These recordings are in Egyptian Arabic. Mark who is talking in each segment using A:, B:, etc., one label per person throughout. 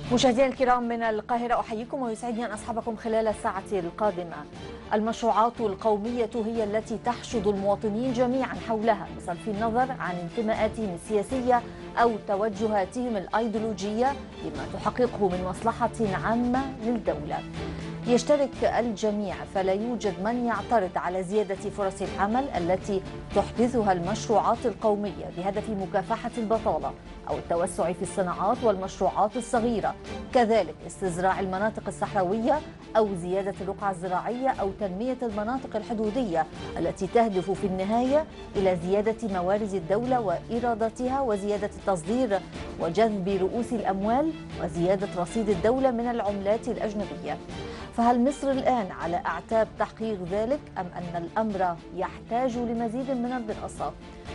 A: مشاهدينا الكرام من القاهرة أحييكم ويسعدني أن أصحبكم خلال الساعة القادمة المشروعات القومية هي التي تحشد المواطنين جميعا حولها بصرف النظر عن انتماءاتهم السياسية أو توجهاتهم الأيديولوجية لما تحققه من مصلحة عامة للدولة يشترك الجميع فلا يوجد من يعترض على زيادة فرص العمل التي تحدثها المشروعات القومية بهدف مكافحة البطالة أو التوسع في الصناعات والمشروعات الصغيرة كذلك استزراع المناطق الصحراوية أو زيادة الرقعة الزراعية أو تنمية المناطق الحدودية التي تهدف في النهاية إلى زيادة موارد الدولة وإيراداتها وزيادة التصدير وجذب رؤوس الأموال وزيادة رصيد الدولة من العملات الأجنبية فهل مصر الآن على أعتاب تحقيق ذلك أم أن الأمر يحتاج لمزيد من الدراسة؟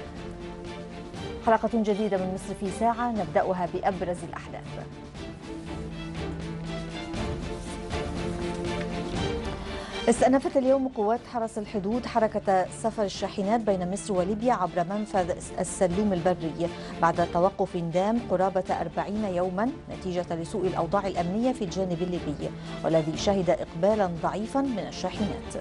A: حلقة جديدة من مصر في ساعة نبدأها بأبرز الأحداث استأنفت اليوم قوات حرس الحدود حركة سفر الشاحنات بين مصر وليبيا عبر منفذ السلوم البري بعد توقف دام قرابة أربعين يوما نتيجة لسوء الأوضاع الأمنية في الجانب الليبي والذي شهد إقبالا ضعيفا من الشاحنات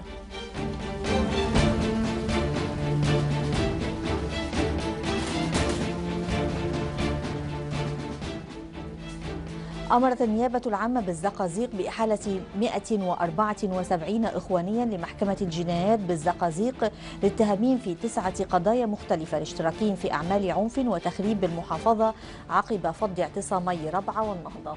A: أمرت النيابة العامة بالزقازيق بإحالة 174 إخوانيا لمحكمة الجنايات بالزقازيق للتهمين في تسعة قضايا مختلفة لاشتراكهم في أعمال عنف وتخريب بالمحافظة عقب فض اعتصامي ربعة والنهضة.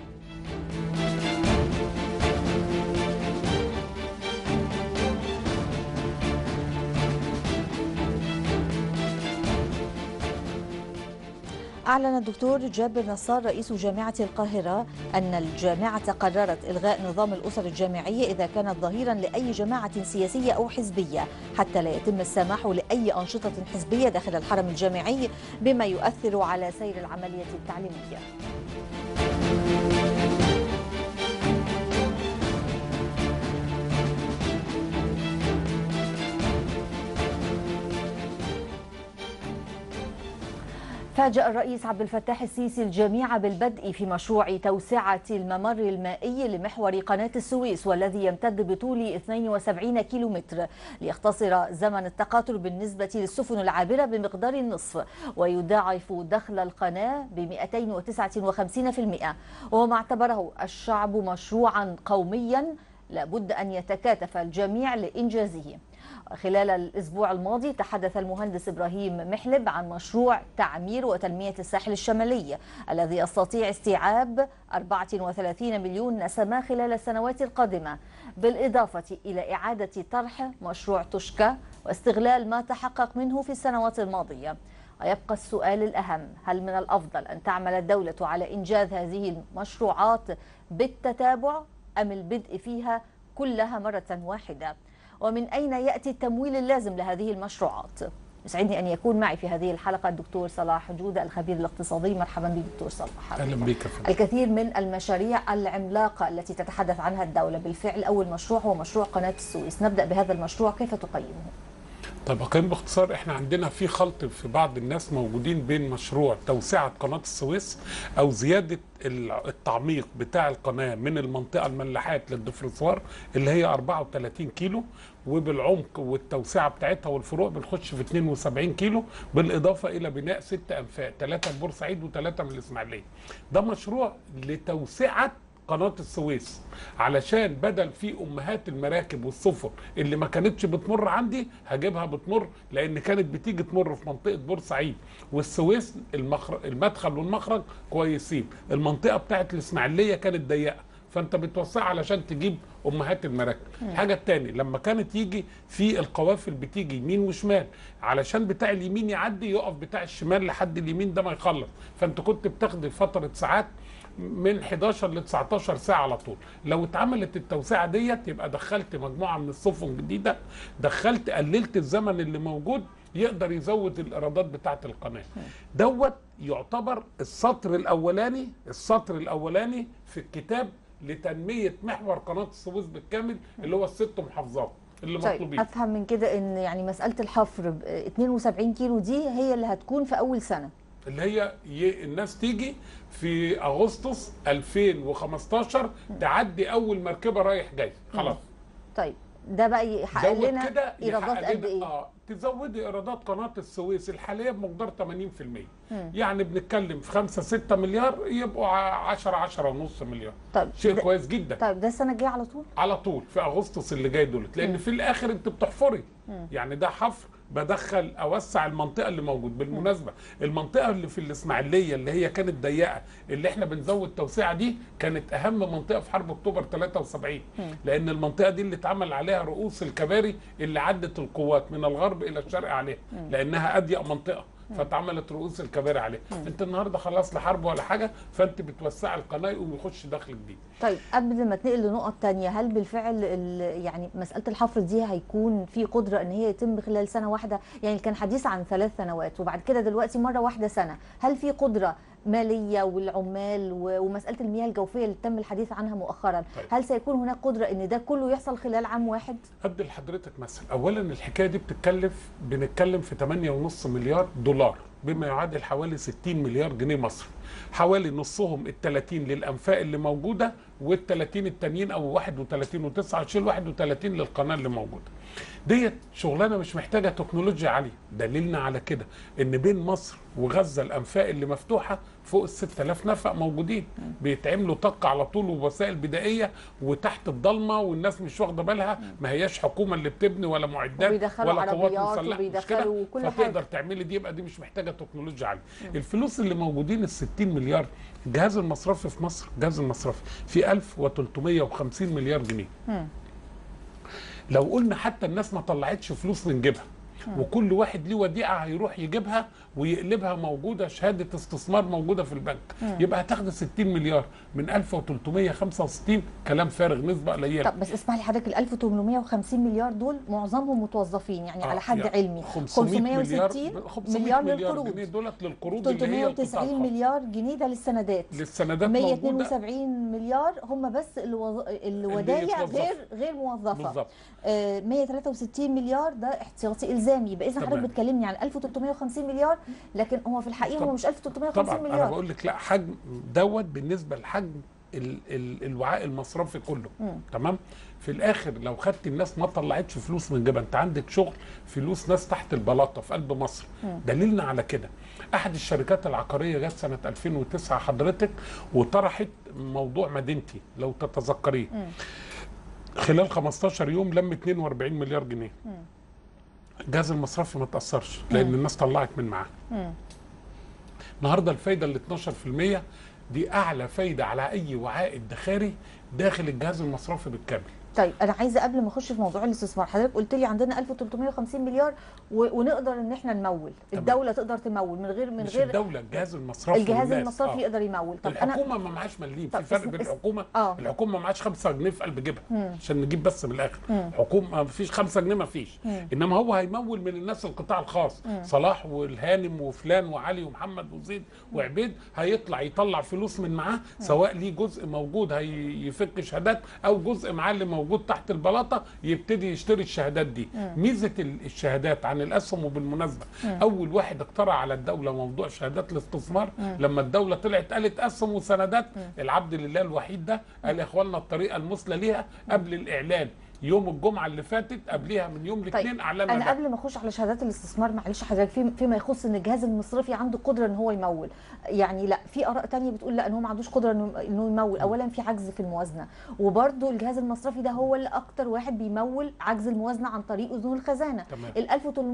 A: أعلن الدكتور جابر نصار رئيس جامعة القاهرة أن الجامعة قررت إلغاء نظام الأسر الجامعية إذا كانت ظهيرا لأي جماعة سياسية أو حزبية حتى لا يتم السماح لأي أنشطة حزبية داخل الحرم الجامعي بما يؤثر على سير العملية التعليمية. فاجأ الرئيس عبد الفتاح السيسي الجميع بالبدء في مشروع توسعة الممر المائي لمحور قناة السويس والذي يمتد بطول 72 كيلومتر ليختصر زمن التقاطر بالنسبة للسفن العابرة بمقدار النصف ويضاعف دخل القناة ب 259% وما اعتبره الشعب مشروعا قوميا لابد أن يتكاتف الجميع لإنجازه خلال الأسبوع الماضي تحدث المهندس إبراهيم محلب عن مشروع تعمير وتنمية الساحل الشمالي الذي يستطيع استيعاب 34 مليون نسمة خلال السنوات القادمة بالإضافة إلى إعادة طرح مشروع تشكى واستغلال ما تحقق منه في السنوات الماضية ويبقى السؤال الأهم هل من الأفضل أن تعمل الدولة على إنجاز هذه المشروعات بالتتابع أم البدء فيها كلها مرة واحدة ومن أين يأتي التمويل اللازم لهذه المشروعات يسعدني أن يكون معي في هذه الحلقة الدكتور صلاح جودة الخبير الاقتصادي مرحبا بك دكتور صلاح
B: أهلا بك
A: الكثير من المشاريع العملاقة التي تتحدث عنها الدولة بالفعل أول مشروع هو مشروع قناة السويس نبدأ بهذا المشروع كيف تقيمه؟
B: طيب اقيم باختصار احنا عندنا في خلط في بعض الناس موجودين بين مشروع توسعه قناه السويس او زياده التعميق بتاع القناه من المنطقه الملاحات للدفرسوار اللي هي 34 كيلو وبالعمق والتوسعه بتاعتها والفروع بنخش في 72 كيلو بالاضافه الى بناء ست انفاق ثلاثه في بورسعيد وثلاثه من الاسماعيليه ده مشروع لتوسعه قناه السويس علشان بدل في امهات المراكب والسفن اللي ما كانتش بتمر عندي هجيبها بتمر لان كانت بتيجي تمر في منطقه بورسعيد والسويس المخرج المدخل والمخرج كويسين المنطقه بتاعت الاسماعيليه كانت ضيقه فانت بتوسعها علشان تجيب امهات المراكب الحاجه الثانيه لما كانت يجي في القوافل بتيجي يمين وشمال علشان بتاع اليمين يعدي يقف بتاع الشمال لحد اليمين ده ما يخلص فانت كنت بتاخد فتره ساعات من 11 ل 19 ساعه على طول لو اتعملت التوسعه ديت يبقى دخلت مجموعه من السفن جديده دخلت قللت الزمن اللي موجود يقدر يزود الايرادات بتاعه القناه دوت يعتبر السطر الاولاني السطر الاولاني في الكتاب لتنميه محور قناه السويس بالكامل اللي هو الست محافظات اللي
A: طيب
B: مطلوبين
A: افهم من كده ان يعني مساله الحفر ب 72 كيلو دي هي اللي هتكون في اول سنه
B: اللي هي ي... الناس تيجي في اغسطس 2015 تعدي اول مركبه رايح جاي خلاص
A: طيب ده بقى يحقق
B: زود
A: لنا
B: كده
A: ايرادات
B: يحقق
A: قد
B: لنا-
A: ايه
B: اه تزودي ايرادات قناه السويس الحاليه بمقدار 80% يعني بنتكلم في 5 6 مليار يبقوا 10 10 ونص مليار
A: طيب
B: شيء
A: ده-
B: كويس جدا
A: طيب ده السنه الجايه على طول
B: على طول في اغسطس اللي جاي دولت لان في الاخر انت بتحفري يعني ده حفر بدخل اوسع المنطقه اللي موجود بالمناسبه المنطقه اللي في الاسماعيليه اللي هي كانت ضيقه اللي احنا بنزود توسعه دي كانت اهم منطقه في حرب اكتوبر 73 لان المنطقه دي اللي اتعمل عليها رؤوس الكباري اللي عدت القوات من الغرب الى الشرق عليها لانها اضيق منطقه فاتعملت رؤوس الكباري عليها انت النهارده خلاص لا حرب ولا حاجه فانت بتوسعي القناه يقوم يخش دخل جديد
A: طيب قبل ما تنقل لنقط تانية هل بالفعل ال- يعني مسألة الحفر دي هيكون في قدرة ان هي يتم خلال سنة واحدة يعني كان حديث عن ثلاث سنوات وبعد كده دلوقتي مرة واحدة سنة هل في قدرة مالية والعمال و- ومسألة المياه الجوفية اللي تم الحديث عنها مؤخرا
B: طيب.
A: هل سيكون هناك قدرة ان ده كله يحصل خلال عام واحد
B: ادي لحضرتك مثل اولا الحكايه دي بتتكلف بنتكلم في 8.5 مليار دولار بما يعادل حوالي 60 مليار جنيه مصري حوالي نصهم ال 30 للانفاق اللي موجوده وال 30 التانيين او 31 و9 شيل 31 للقناه اللي موجوده ديت شغلانه مش محتاجه تكنولوجيا عاليه دليلنا على كده ان بين مصر وغزه الانفاق اللي مفتوحه فوق ال 6000 نفق موجودين بيتعملوا طق على طول ووسائل بدائيه وتحت الضلمه والناس مش واخده بالها ما هياش حكومه اللي بتبني ولا معدات
A: وبيدخلوا
B: ولا قوات
A: عربيات
B: مسلحه مش
A: وبيدخلوا
B: كده
A: كل
B: فتقدر
A: حاجة.
B: تعملي دي يبقى دي مش محتاجه تكنولوجيا عاليه الفلوس اللي موجودين ال 60 مليار الجهاز المصرفي في مصر الجهاز المصرفي في 1350 مليار جنيه لو قلنا حتى الناس ما طلعتش فلوس من جيبها وكل واحد ليه وديعه هيروح يجيبها ويقلبها موجوده شهاده استثمار موجوده في البنك يبقى هتاخد 60 مليار من 1365 كلام فارغ نسبه قليله
A: طب بس اسمح لي حضرتك ال 1850 مليار دول معظمهم متوظفين يعني
B: آه،
A: على حد
B: يعني
A: علمي
B: 500 مليار
A: 560
B: 500
A: مليار
B: مليار
A: للقروض
B: جنيه دولت للقروض اللي هي القطاع
A: 390
B: الخاص.
A: مليار جنيه ده للسندات
B: للسندات موجوده
A: 172 مليار هم بس الوظ... الودايع
B: يتوظفوا.
A: غير غير موظفه
B: بالظبط
A: آه 163 مليار ده احتياطي الزامي يبقى اذا حضرتك
B: تمام.
A: بتكلمني عن 1350 مليار لكن هو في الحقيقه
B: طب-
A: هو مش 1350
B: طبعا انا
A: مليار
B: بقول لك لا حجم دوت بالنسبه لحجم ال ال الوعاء المصرفي كله
A: مم.
B: تمام في الاخر لو خدت الناس ما طلعتش فلوس من جيبها انت عندك شغل فلوس ناس تحت البلاطه في قلب مصر دليلنا على كده احد الشركات العقاريه جت سنه 2009 حضرتك وطرحت موضوع مدينتي لو تتذكريه خلال 15 يوم لم 42 مليار جنيه الجهاز المصرفي ما تاثرش لان الناس طلعت من معاه
A: مم.
B: النهارده الفايده ال 12% دي اعلى فايده على اي وعاء ادخاري داخل الجهاز المصرفي بالكامل
A: طيب انا عايزه قبل ما اخش في موضوع الاستثمار حضرتك قلت لي عندنا 1350 مليار و... ونقدر ان احنا نمول
B: تمام.
A: الدوله تقدر تمول من غير من
B: مش
A: غير
B: الدوله الجهاز المصرفي
A: الجهاز
B: والناس.
A: المصرفي
B: آه.
A: يقدر يمول طب انا
B: الحكومه ما معاش مليم
A: طب
B: في فرق
A: اسم-
B: بين
A: اسم-
B: الحكومه
A: آه.
B: الحكومه ما معاش 5 جنيه في قلب جيبها
A: مم.
B: عشان نجيب بس من الاخر
A: مم.
B: حكومه ما فيش 5 جنيه ما فيش
A: مم.
B: انما هو هيمول من الناس القطاع الخاص صلاح والهانم وفلان وعلي ومحمد وزيد وعبيد هيطلع يطلع فلوس من معاه سواء ليه جزء موجود هيفك شهادات او جزء معاه اللي موجود تحت البلاطه يبتدي يشتري الشهادات دي ميزه ال- الشهادات عن الاسهم وبالمناسبه اول واحد اخترع على الدوله موضوع شهادات الاستثمار لما الدوله طلعت قالت اسهم وسندات العبد لله الوحيد ده قال يا اخوانا الطريقه المثلى ليها قبل الاعلان يوم الجمعه اللي فاتت قبلها من يوم الاثنين
A: طيب
B: اعلنا
A: انا
B: ده.
A: قبل ما اخش على شهادات الاستثمار معلش حضرتك في فيما يخص ان الجهاز المصرفي عنده قدره ان هو يمول يعني لا في اراء تانية بتقول لا ان هو ما عندوش قدره انه إنه يمول اولا في عجز في الموازنه وبرده الجهاز المصرفي ده هو اللي اكتر واحد بيمول عجز الموازنه عن طريق اذون الخزانه
B: تمام.
A: ال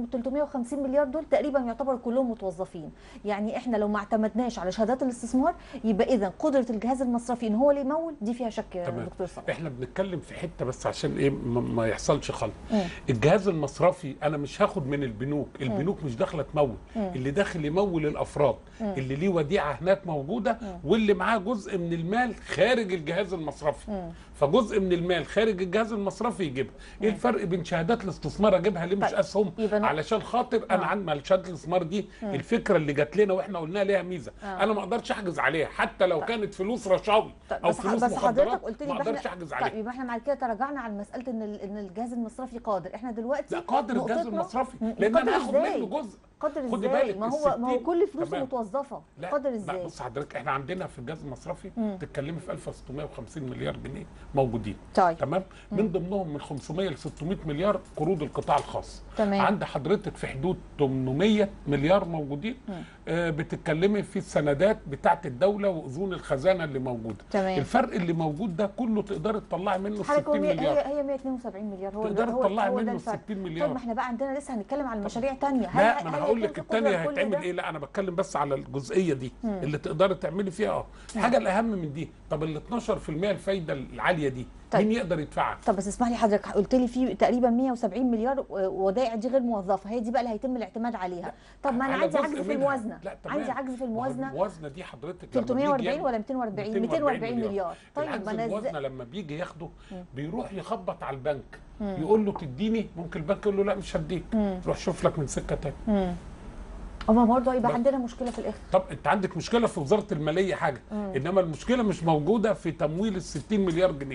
A: 1350 مليار دول تقريبا يعتبر كلهم متوظفين يعني احنا لو ما اعتمدناش على شهادات الاستثمار يبقى اذا قدره الجهاز المصرفي ان هو اللي يمول دي فيها شك يا
B: تمام.
A: دكتور صلاح
B: احنا بنتكلم في حته بس عشان ايه ما ما يحصلش خلط
A: مم.
B: الجهاز المصرفي انا مش هاخد من البنوك البنوك مش داخله تمول اللي داخل يمول الافراد اللي ليه وديعه هناك موجوده واللي معاه جزء من المال خارج الجهاز المصرفي فجزء من المال خارج الجهاز المصرفي يجيبها ايه الفرق بين شهادات الاستثمار اجيبها ليه مش
A: طيب.
B: اسهم
A: يبقى ن-
B: علشان خاطر انا
A: آه.
B: عن شهاده الاستثمار دي الفكره اللي جات لنا واحنا قلنا ليها ميزه
A: آه.
B: انا ما اقدرش احجز عليها حتى لو كانت فلوس رشاوي
A: طيب
B: او
A: بس,
B: فلوس
A: بس
B: مخدرات
A: حضرتك قلت لي
B: ما
A: يبقى
B: اقدرش
A: احنا
B: احجز عليها
A: طيب يبقى احنا بعد كده تراجعنا عن مساله ان ال- ان الجهاز المصرفي قادر احنا دلوقتي
B: لا قادر الجهاز
A: نقطتنا-
B: المصرفي
A: م-
B: لان
A: قادر
B: انا هاخد
A: إزاي؟
B: منه جزء
A: قدر
B: خدي
A: ازاي
B: بالك
A: ما هو ما هو
B: الستين-
A: كل فلوسه
B: تمام.
A: متوظفه
B: لا
A: قدر
B: لا
A: ازاي
B: بص حضرتك احنا عندنا في الجهاز المصرفي
A: مم.
B: تتكلمي في 1650 مليار جنيه موجودين
A: طيب
B: تمام من ضمنهم من 500 ل 600 مليار قروض القطاع الخاص
A: تمام.
B: عند حضرتك في حدود 800 مليار موجودين آه بتتكلمي في السندات بتاعه الدوله واذون الخزانه اللي موجوده
A: تمام.
B: الفرق اللي موجود ده كله تقدري تطلعي منه
A: حضرتك هو
B: 60
A: مية-
B: مليار
A: هي هي 172 مليار هو
B: تقدري
A: هو
B: تطلعي
A: هو ده
B: منه
A: الفرق.
B: 60 مليار.
A: طيب ما احنا بقى عندنا لسه هنتكلم على مشاريع تانية هل
B: لا ما انا
A: هل
B: هقول
A: هيكون
B: لك
A: في
B: الثانيه
A: قدرة لكل
B: هيتعمل
A: ده؟
B: ايه لا انا بتكلم بس على الجزئيه دي اللي تقدري تعملي فيها اه الحاجه الاهم من دي طب ال 12% الفايده العاليه دي
A: طيب.
B: مين يقدر يدفعها
A: طب بس اسمح لي حضرتك قلت لي في تقريبا 170 مليار ودائع دي غير موظفه هي دي بقى اللي هيتم الاعتماد عليها طب ما انا
B: على
A: عندي
B: جزء
A: عجز في
B: منها.
A: الموازنه
B: لا تمام.
A: عندي عجز في
B: ما هو
A: الموازنه
B: الموازنه دي حضرتك لما بيجي
A: 340
B: ياخد-
A: ولا 240 240 مليار طيب
B: العجز
A: ما انا
B: الموازنه
A: ازاي
B: لما بيجي ياخده بيروح يخبط على البنك يقول له تديني ممكن البنك يقول له لا مش هديك روح شوف لك من سكه تاني
A: اما برضه هيبقى
B: بس.
A: عندنا مشكله في الاخر
B: طب انت عندك مشكله في وزاره الماليه حاجه انما المشكله مش موجوده في تمويل ال 60 مليار جنيه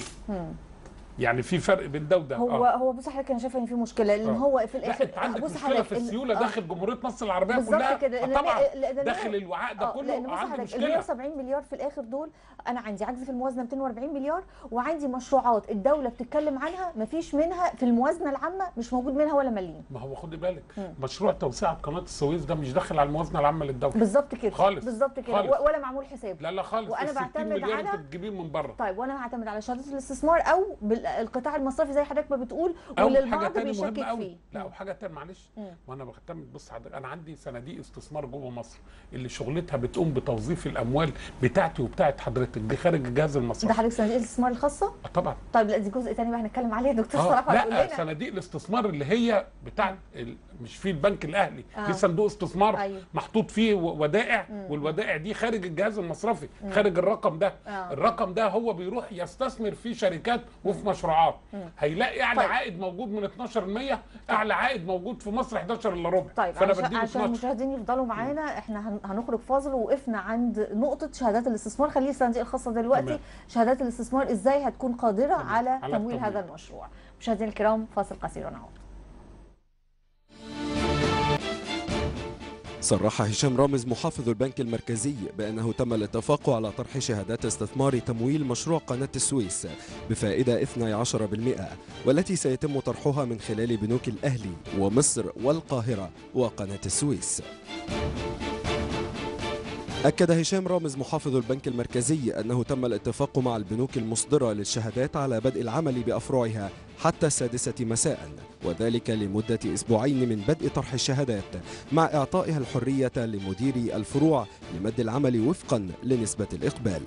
B: يعني في فرق بين ده وده
A: هو هو بص حضرتك انا شايفه ان في مشكله لان
B: آه.
A: هو في
B: لا
A: الاخر
B: انت عندك
A: بص
B: مشكله
A: حضرتك
B: في
A: ال-
B: السيوله
A: آه.
B: داخل جمهوريه مصر العربيه
A: بالظبط
B: كلها
A: كده
B: آه
A: لأن-
B: طبعا
A: لأن أنا-
B: داخل الوعاء ده
A: آه، لان
B: كله
A: بص
B: عندي
A: حضرتك ال
B: مشكله
A: 170 مليار في الاخر دول انا عندي عجز في الموازنه 240 مليار وعندي مشروعات الدوله بتتكلم عنها ما فيش منها في الموازنه العامه مش موجود منها ولا مليم
B: ما هو خدي بالك مشروع توسعه قناه السويس ده مش داخل على الموازنه العامه للدوله
A: بالظبط كده
B: خالص.
A: بالظبط كده
B: خالص.
A: و- ولا معمول حساب
B: لا لا خالص
A: وأنا
B: ال 60
A: بعتمد
B: مليار
A: على-
B: انت بتجيبيه من بره
A: طيب وانا هعتمد على شهاده الاستثمار او بالقطاع المصرفي زي حضرتك ما بتقول
B: او
A: واللي
B: حاجه
A: البعض
B: تانية
A: بيشكك
B: مهمه
A: فيه
B: قوي لا وحاجه تانية معلش وانا بعتمد بص حضرتك انا عندي صناديق استثمار جوه مصر اللي شغلتها بتقوم بتوظيف الاموال بتاعتي وبتاعت حضرتك دي خارج الجهاز
A: ده
B: المصرفي
A: حضرتك صناديق الاستثمار الخاصه
B: آه طبعا
A: طيب لا دي جزء تاني بقى هنتكلم عليه دكتور صلاح
B: اه
A: هيقول
B: لا
A: لنا
B: صناديق الاستثمار اللي هي بتاعت ال... مش في البنك الاهلي
A: آه.
B: في صندوق استثمار
A: أيوة.
B: محطوط فيه و- ودائع والودائع دي خارج الجهاز المصرفي خارج الرقم ده
A: آه.
B: الرقم ده هو بيروح يستثمر في شركات وفي مشروعات هيلاقي اعلى
A: طيب.
B: عائد موجود من 12% اعلى عائد موجود في مصر 11 الا ربع
A: طيب
B: فانا
A: عشان,
B: بديله
A: عشان
B: 12
A: المشاهدين يفضلوا معانا احنا هن- هنخرج فاصل ووقفنا عند نقطه شهادات الاستثمار خليه الصناديق الخاصه دلوقتي
B: تمام.
A: شهادات الاستثمار ازاي هتكون قادره على,
B: على
A: تمويل
B: التمويل.
A: هذا المشروع مشاهدينا الكرام فاصل قصير ونعود
C: صرح هشام رامز محافظ البنك المركزي بأنه تم الاتفاق على طرح شهادات استثمار تمويل مشروع قناة السويس بفائدة 12% والتي سيتم طرحها من خلال بنوك الأهلي ومصر والقاهرة وقناة السويس أكد هشام رامز محافظ البنك المركزي أنه تم الاتفاق مع البنوك المصدرة للشهادات على بدء العمل بأفرعها حتى السادسة مساء وذلك لمدة أسبوعين من بدء طرح الشهادات مع إعطائها الحرية لمديري الفروع لمد العمل وفقا لنسبة الإقبال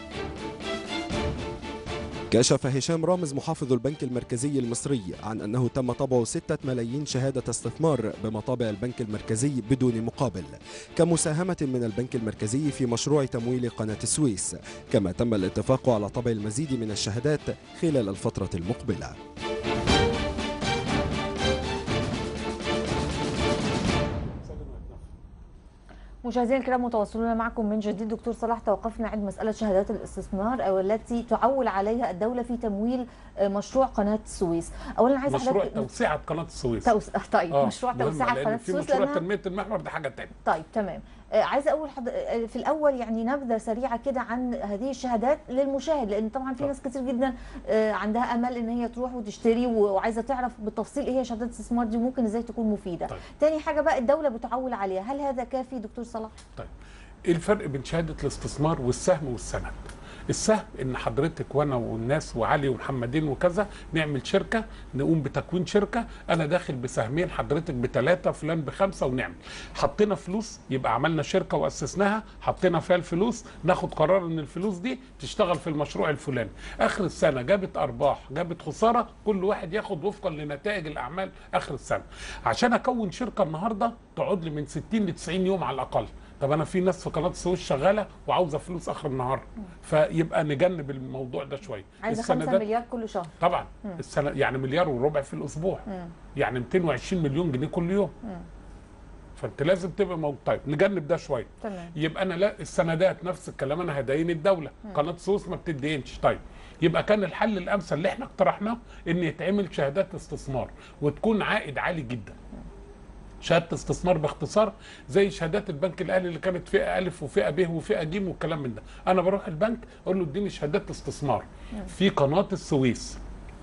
C: كشف هشام رامز محافظ البنك المركزي المصري عن أنه تم طبع 6 ملايين شهادة استثمار بمطابع البنك المركزي بدون مقابل كمساهمة من البنك المركزي في مشروع تمويل قناة السويس كما تم الاتفاق على طبع المزيد من الشهادات خلال الفترة المقبلة
A: مشاهدينا الكرام متواصلون معكم من جديد دكتور صلاح توقفنا عند مسألة شهادات الاستثمار أو التي تعول عليها الدولة في تمويل آه، مشروع قناة السويس أولا عايز
B: مشروع
A: حضرتك
B: توسعه قناه السويس
A: توس... طيب
B: آه،
A: مشروع
B: مهمة،
A: توسعة
B: لأن
A: قناة
B: في
A: السويس
B: مشروع
A: لأنها
B: تنميه المحور ده حاجه تانية
A: طيب تمام آه، عايزه اقول حض... آه، في الاول يعني نبذه سريعه كده عن هذه الشهادات للمشاهد لان طبعا في
B: طبعا.
A: ناس كتير جدا آه، عندها امل ان هي تروح وتشتري و- وعايزه تعرف بالتفصيل ايه هي شهادات الاستثمار دي ممكن ازاي تكون مفيده
B: طيب.
A: تاني حاجه بقى الدوله بتعول عليها هل هذا كافي دكتور صلاح
B: طيب ايه الفرق بين شهاده الاستثمار والسهم والسند السهم ان حضرتك وانا والناس وعلي ومحمدين وكذا نعمل شركه نقوم بتكوين شركه انا داخل بسهمين حضرتك بثلاثه فلان بخمسه ونعمل حطينا فلوس يبقى عملنا شركه واسسناها حطينا فيها الفلوس ناخد قرار ان الفلوس دي تشتغل في المشروع الفلاني اخر السنه جابت ارباح جابت خساره كل واحد ياخد وفقا لنتائج الاعمال اخر السنه عشان اكون شركه النهارده تقعد لي من 60 ل 90 يوم على الاقل طب انا في ناس في قناه السويس شغاله وعاوزه فلوس اخر النهار فيبقى نجنب الموضوع ده شويه
A: عايزه 5
B: السندات-
A: مليار كل شهر
B: طبعا السنه يعني مليار وربع في الاسبوع يعني 220 مليون جنيه كل يوم فانت لازم تبقى موجود طيب نجنب ده شويه
A: تمام
B: يبقى انا لا السندات نفس الكلام انا هدين الدوله قناه السويس ما بتدينش طيب يبقى كان الحل الامثل اللي احنا اقترحناه ان يتعمل شهادات استثمار وتكون عائد عالي جدا شهاده استثمار باختصار زي شهادات البنك الاهلي اللي كانت فئه الف وفئه ب وفئه ج والكلام من ده انا بروح البنك اقول له اديني شهادات استثمار في قناه السويس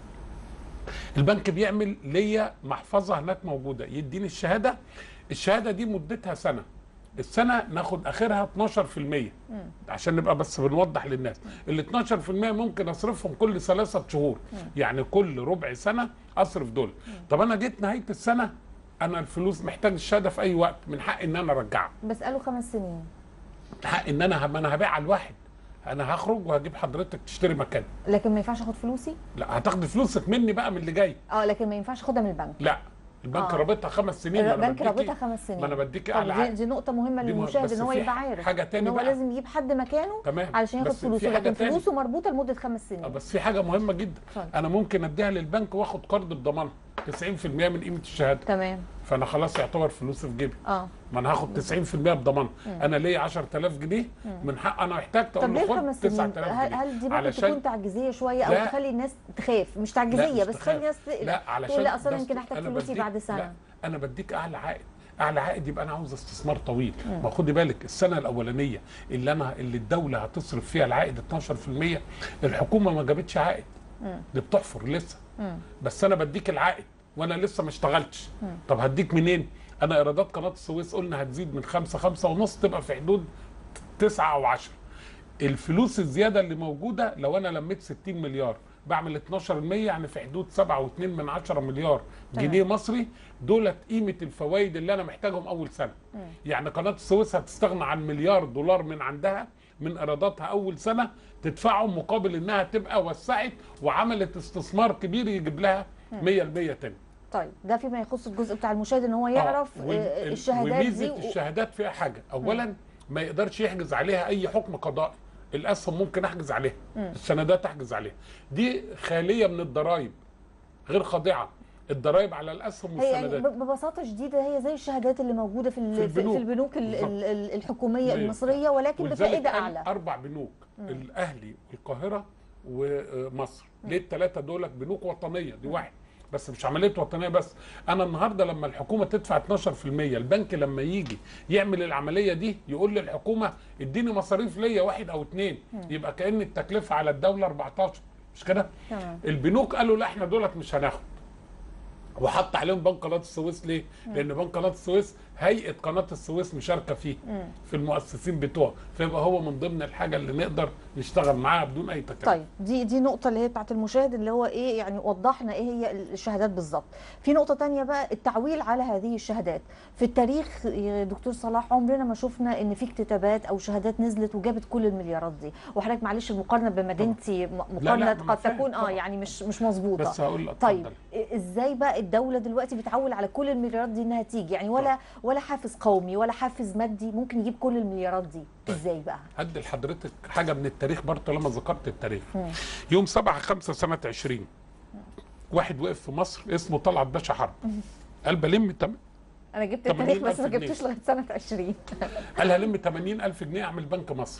B: البنك بيعمل ليا محفظه هناك موجوده يديني الشهاده الشهاده دي مدتها سنه السنه ناخد اخرها 12% عشان نبقى بس بنوضح للناس ال 12% ممكن اصرفهم كل ثلاثة شهور يعني كل ربع سنه اصرف دول طب انا جيت نهايه السنه انا الفلوس محتاج الشهاده في اي وقت من حقي ان انا ارجعها
A: بس قالوا خمس سنين
B: من حقي ان انا ما انا هبيع على الواحد انا هخرج وهجيب حضرتك تشتري مكاني
A: لكن ما ينفعش اخد فلوسي
B: لا هتاخدي فلوسك مني بقى من اللي جاي
A: اه لكن ما ينفعش اخدها من البنك
B: لا البنك
A: آه.
B: رابطها خمس سنين ما أنا
A: البنك
B: بديكي-
A: رابطها خمس سنين
B: ما انا بديكي
A: طب
B: اعلى
A: دي,
B: عقد
A: دي نقطة مهمة
B: دي مه-
A: للمشاهد
B: بس
A: ان هو
B: في
A: يبقى
B: ح-
A: عارف
B: حاجة تاني
A: ان هو
B: بقى.
A: لازم يجيب حد مكانه
B: تمام.
A: علشان ياخد
B: بس في
A: فلوسه
B: حاجة
A: لكن
B: تاني.
A: فلوسه مربوطة لمدة خمس
B: آه،
A: سنين
B: بس في حاجه مهمه جدا
A: اتفضل.
B: انا ممكن اديها للبنك واخد قرض بضمانها 90% من قيمه الشهاده
A: تمام
B: فانا خلاص يعتبر فلوسي في جيبي
A: اه
B: ما انا هاخد 90% بضمانها انا ليا 10000 جنيه من حق انا محتاج
A: طب
B: تقول
A: ليه
B: له خد
A: الخمس سنين
B: 9000
A: هل,
B: جنيه
A: هل دي ممكن
B: علشان
A: تكون تعجيزية شوية
B: لا.
A: او تخلي الناس تخاف مش
B: لا،
A: تعجيزية
B: مش
A: بس
B: تخاف.
A: تخلي الناس تقلق
B: لا علشان
A: تقول لا اصلا
B: بس
A: يمكن احتاج
B: أنا
A: فلوسي
B: بديك-
A: بعد سنة
B: لا انا بديك اعلى عائد اعلى عائد يبقى انا عاوز استثمار طويل ما خدي بالك السنه الاولانيه اللي انا اللي الدوله هتصرف فيها العائد 12% الحكومه ما جابتش عائد دي بتحفر لسه بس انا بديك العائد وانا لسه ما اشتغلتش طب هديك منين انا ايرادات قناه السويس قلنا هتزيد من خمسة خمسة ونص تبقى في حدود تسعة او عشرة الفلوس الزياده اللي موجوده لو انا لميت 60 مليار بعمل 12% يعني في حدود 7.2 من 10 مليار
A: تمام.
B: جنيه مصري دولت قيمه الفوائد اللي انا محتاجهم اول سنه يعني قناه السويس هتستغنى عن مليار دولار من عندها من ايراداتها اول سنه تدفعهم مقابل انها تبقى وسعت وعملت استثمار كبير يجيب لها 100% تاني
A: طيب ده فيما يخص الجزء بتاع المشاهد ان هو يعرف
B: آه، وال-
A: آه،
B: ال-
A: الشهادات دي
B: وميزه
A: و-
B: الشهادات فيها حاجه اولا ما يقدرش يحجز عليها اي حكم قضائي الاسهم ممكن احجز عليها السندات احجز عليها دي خاليه من الضرائب غير خاضعه الضرائب على الاسهم
A: هي يعني
B: والسندات
A: ب- ببساطه شديده هي زي الشهادات اللي موجوده في ال-
B: في
A: في
B: البنوك.
A: في البنوك ال-
B: بالظبط.
A: ال- ال- الحكوميه
B: أيوة.
A: المصريه ولكن
B: ولذلك
A: بفائده
B: قال
A: اعلى
B: اربع بنوك الاهلي والقاهره ومصر ليه الثلاثه دول بنوك وطنيه دي واحد بس مش عمليه وطنيه بس انا النهارده لما الحكومه تدفع 12% البنك لما يجي يعمل العمليه دي يقول للحكومه اديني مصاريف ليا واحد او اتنين يبقى كان التكلفه على الدوله 14 مش كده
A: تمام.
B: البنوك قالوا لا احنا دولت مش هناخد وحط عليهم بنك قناه السويس ليه؟ لان بنك قناه السويس هيئه قناه السويس مشاركه فيه في المؤسسين بتوعه فيبقى هو من ضمن الحاجه اللي نقدر نشتغل معاها بدون اي تكلفه
A: طيب دي دي نقطة اللي هي بتاعت المشاهد اللي هو ايه يعني وضحنا ايه هي الشهادات بالظبط. في نقطة تانية بقى التعويل على هذه الشهادات. في التاريخ يا دكتور صلاح عمرنا ما شفنا ان في اكتتابات او شهادات نزلت وجابت كل المليارات دي، وحضرتك معلش المقارنة بمدينتي م-
B: لا،
A: مقارنة
B: ما أنا
A: قد
B: فاهم
A: تكون اه
B: طبعا.
A: يعني مش مش مظبوطة.
B: بس هقول لك
A: طيب
B: اتفضل.
A: ازاي بقى الدولة دلوقتي بتعول على كل المليارات دي انها تيجي يعني ولا ولا حافز قومي ولا حافز مادي ممكن يجيب كل المليارات دي ازاي بقى؟
B: هدي لحضرتك حاجه من التاريخ برضه طالما ذكرت التاريخ يوم 7 5 سنه 20 واحد وقف في مصر اسمه طلعت باشا حرب قال بلم تم
A: انا جبت
B: 80
A: التاريخ بس ما
B: ألف جنيه.
A: جبتوش لغايه سنه 20
B: قال هلم 80000 جنيه اعمل بنك مصر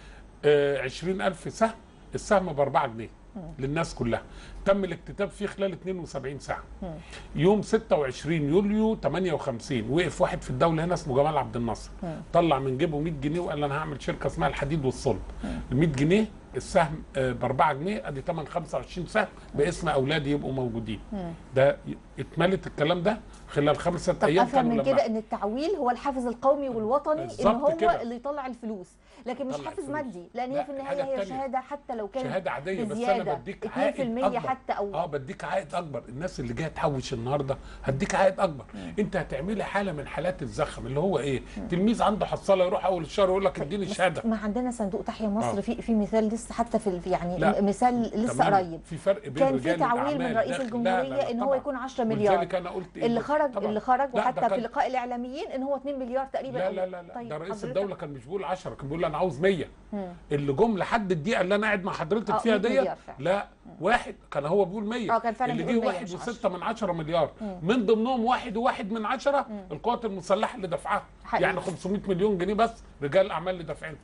B: آه 20000 سهم السهم ب 4 جنيه للناس كلها تم الاكتتاب فيه خلال 72 ساعه يوم 26 يوليو 58 وقف واحد في الدوله هنا اسمه جمال عبد الناصر طلع من جيبه 100 جنيه وقال انا هعمل شركه اسمها الحديد والصلب ال 100 جنيه السهم ب 4 جنيه ادي ثمن 25 سهم باسم اولادي يبقوا موجودين ده ي- اتملت الكلام ده خلال خمسة
A: طب
B: ايام
A: افهم من
B: لما-
A: كده ان التعويل هو الحافز القومي والوطني ان
B: بالظبط
A: هو
B: كده.
A: اللي يطلع الفلوس لكن مش
B: طلع
A: حافز
B: الفلوس.
A: مادي لان
B: لا،
A: هي في
B: الحاجة
A: النهايه هي
B: التانية.
A: شهاده حتى لو كانت
B: شهاده عاديه بس
A: بزيادة،
B: انا بديك
A: 2%
B: عائد اكبر
A: حتى او
B: اه بديك عائد اكبر الناس اللي جايه تحوش النهارده هديك عائد اكبر انت هتعملي حاله من حالات الزخم اللي هو ايه تلميذ عنده حصاله يروح اول الشهر يقول لك اديني
A: بس
B: الشهاده
A: ما عندنا صندوق تحيا مصر
B: آه.
A: في في مثال لسه حتى في ال- يعني
B: لا.
A: م- مثال لسه
B: تمام.
A: قريب
B: في فرق بين
A: كان في
B: رجال
A: تعويل من
B: الأعمال
A: رئيس
B: داخل-
A: الجمهوريه
B: لا، لا، لا،
A: ان هو
B: طبعاً.
A: يكون 10 مليار
B: ولذلك انا قلت إيه؟
A: اللي خرج
B: طبعاً.
A: اللي خرج
B: لا، ده
A: وحتى في
B: كان-
A: لقاء الاعلاميين ان هو 2 مليار تقريبا
B: لا
A: أو-
B: لا لا, لا.
A: طيب
B: ده رئيس
A: حضرتك-
B: الدوله كان مش بيقول 10 كان بيقول انا عاوز 100 اللي جم لحد الدقيقه اللي انا قاعد مع حضرتك
A: آه،
B: فيها
A: 100
B: ديت
A: مليار فعلا.
B: لا واحد كان هو بيقول 100
A: آه، كان فعلا
B: اللي
A: بيقول
B: جه
A: 100
B: واحد
A: مش
B: وستة من عشرة مليار من ضمنهم واحد وواحد من عشرة القوات المسلحه اللي دفعها
A: حقيقي.
B: يعني 500 مليون جنيه بس رجال الاعمال اللي دافعينها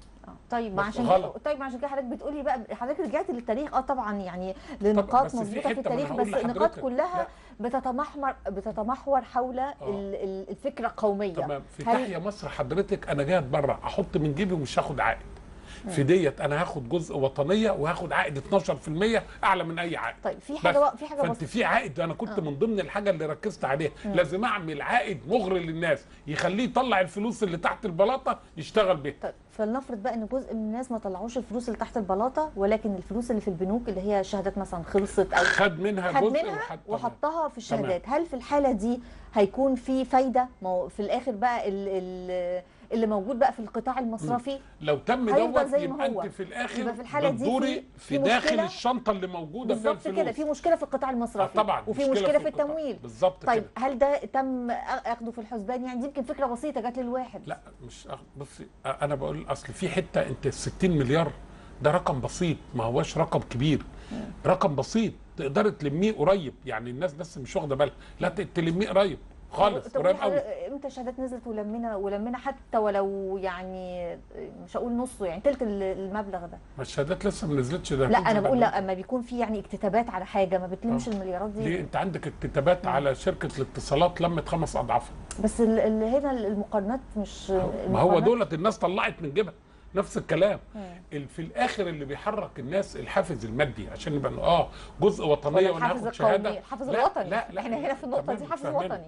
A: طيب ما
B: بس
A: عشان
B: غلط.
A: طيب ما عشان كده حضرتك بتقولي بقى حضرتك رجعت للتاريخ اه طبعا يعني
B: بس
A: لنقاط
B: في
A: مظبوطه في
B: حتة ما أنا
A: التاريخ
B: هقول
A: بس النقاط
B: لحضرتك.
A: كلها
B: لا.
A: بتتمحور بتتمحور حول ال- ال- الفكره القوميه
B: تمام في
A: هل-
B: تحيا مصر حضرتك انا جاي اتبرع احط من جيبي ومش هاخد عائد في ديت انا هاخد جزء وطنيه وهاخد عائد 12% اعلى من اي عائد
A: طيب في
B: بس.
A: حاجه بقى في حاجه
B: فانت
A: بسيطه
B: في عائد انا كنت من ضمن الحاجه اللي ركزت عليها لازم اعمل عائد مغري للناس يخليه يطلع الفلوس اللي تحت البلاطه يشتغل بيها
A: طيب فلنفرض بقى ان جزء من الناس ما طلعوش الفلوس اللي تحت البلاطه ولكن الفلوس اللي في البنوك اللي هي شهادات مثلا خلصت او
B: خد منها
A: خد
B: جزء
A: منها
B: وحط-
A: وحطها في الشهادات هل في الحاله دي هيكون في فايده ما هو في الاخر بقى ال- ال- اللي موجود بقى في القطاع المصرفي
B: لو تم
A: هيفضل
B: دوت
A: زي ما
B: يبقى
A: هو.
B: انت في الاخر
A: يبقى في الحالة دي
B: بتدوري
A: في-
B: في,
A: في
B: داخل
A: مشكلة.
B: الشنطه اللي موجوده فيها
A: بالظبط
B: الفلوس
A: كده في مشكله في القطاع المصرفي
B: آه طبعا
A: وفي
B: مشكلة
A: مشكله
B: في
A: في
B: القطاع.
A: التمويل
B: بالظبط
A: طيب
B: كده.
A: هل ده تم اخده في الحسبان يعني دي يمكن فكره بسيطه جت للواحد
B: لا مش أخ- بصي أ- انا بقول اصل في حته انت ال 60 مليار ده رقم بسيط ما هوش رقم كبير رقم بسيط تقدر تلميه قريب يعني الناس بس مش واخده بالها لا ت- تلميه قريب خالص
A: طب
B: قريب
A: وليه
B: قوي
A: حضرتك- امتى الشهادات نزلت ولمينا ولمينا حتى ولو يعني مش هقول نصه يعني تلت ال- المبلغ ده
B: ما الشهادات لسه ما نزلتش ده
A: لا
B: هتنزل
A: انا بقول
B: بعد-
A: لا اما بيكون في يعني اكتتابات على حاجه ما بتلمش
B: آه.
A: المليارات
B: ليه
A: دي
B: انت عندك اكتتابات على شركه الاتصالات لمت خمس اضعافها
A: بس ال- اللي هنا المقارنات مش
B: ما هو
A: المقارنات-
B: دولت الناس طلعت من جيبها نفس الكلام ال- في الاخر اللي بيحرك الناس الحافز المادي عشان يبقى إنه اه جزء وطنيه
A: ولا
B: وانا
A: الحافز
B: هاخد
A: القومي
B: شهاده
A: الحافز
B: لا،
A: الوطني
B: لا لا
A: احنا هنا في النقطه
B: تمام،
A: دي حافز
B: فاهماني.
A: وطني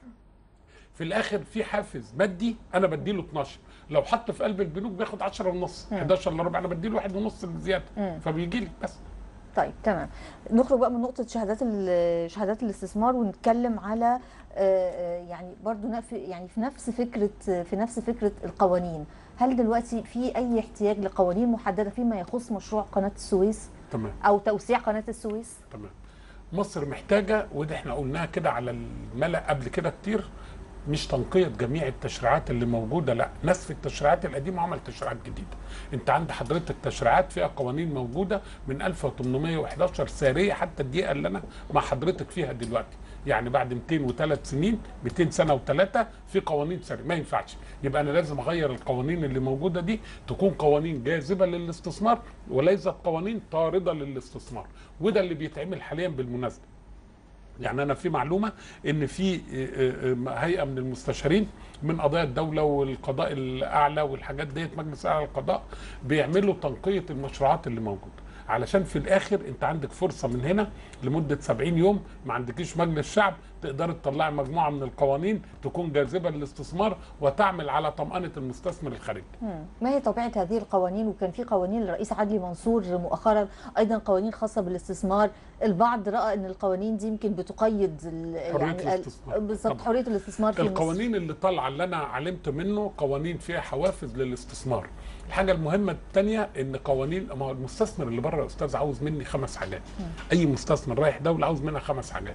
B: في الاخر في حافز مادي انا بديله 12 لو حط في قلب البنوك بياخد 10 ونص 11 الا ربع انا بديله واحد ونص زياده فبيجي لي بس
A: طيب تمام نخرج بقى من نقطة شهادات ال- شهادات الاستثمار ونتكلم على آه، آه، يعني برضو نف- يعني في نفس فكرة في نفس فكرة القوانين هل دلوقتي في أي احتياج لقوانين محددة فيما يخص مشروع قناة السويس
B: تمام
A: أو توسيع قناة السويس؟
B: تمام مصر محتاجه وده احنا قلناها كده على الملأ قبل كده كتير مش تنقية جميع التشريعات اللي موجودة لا نسف التشريعات القديمة وعمل تشريعات جديدة انت عند حضرتك تشريعات فيها قوانين موجودة من 1811 سارية حتى الدقيقة اللي انا مع حضرتك فيها دلوقتي يعني بعد 203 سنين 200 سنة وثلاثة في قوانين سارية ما ينفعش يبقى انا لازم اغير القوانين اللي موجودة دي تكون قوانين جاذبة للاستثمار وليست قوانين طاردة للاستثمار وده اللي بيتعمل حاليا بالمناسبة يعني انا في معلومه ان في آه، آه، هيئه من المستشارين من قضايا الدوله والقضاء الاعلى والحاجات ديت مجلس اعلى القضاء بيعملوا تنقيه المشروعات اللي موجوده علشان في الاخر انت عندك فرصه من هنا لمده 70 يوم ما عندكيش مجلس شعب تقدر تطلعي مجموعه من القوانين تكون جاذبه للاستثمار وتعمل على طمانه المستثمر الخارجي
A: مم. ما هي طبيعة هذه القوانين وكان في قوانين للرئيس عدلي منصور مؤخرا أيضا قوانين خاصة بالاستثمار البعض رأى أن القوانين دي يمكن بتقيد ال-
B: حرية
A: يعني ال-
B: الاستثمار.
A: بالظبط
B: طبعا.
A: حرية الاستثمار في مصر
B: القوانين اللي طالعه اللي انا علمت منه قوانين فيها حوافز للاستثمار الحاجه المهمه الثانيه ان قوانين ما هو المستثمر اللي بره يا استاذ عاوز مني خمس حاجات اي مستثمر رايح دوله عاوز منها خمس حاجات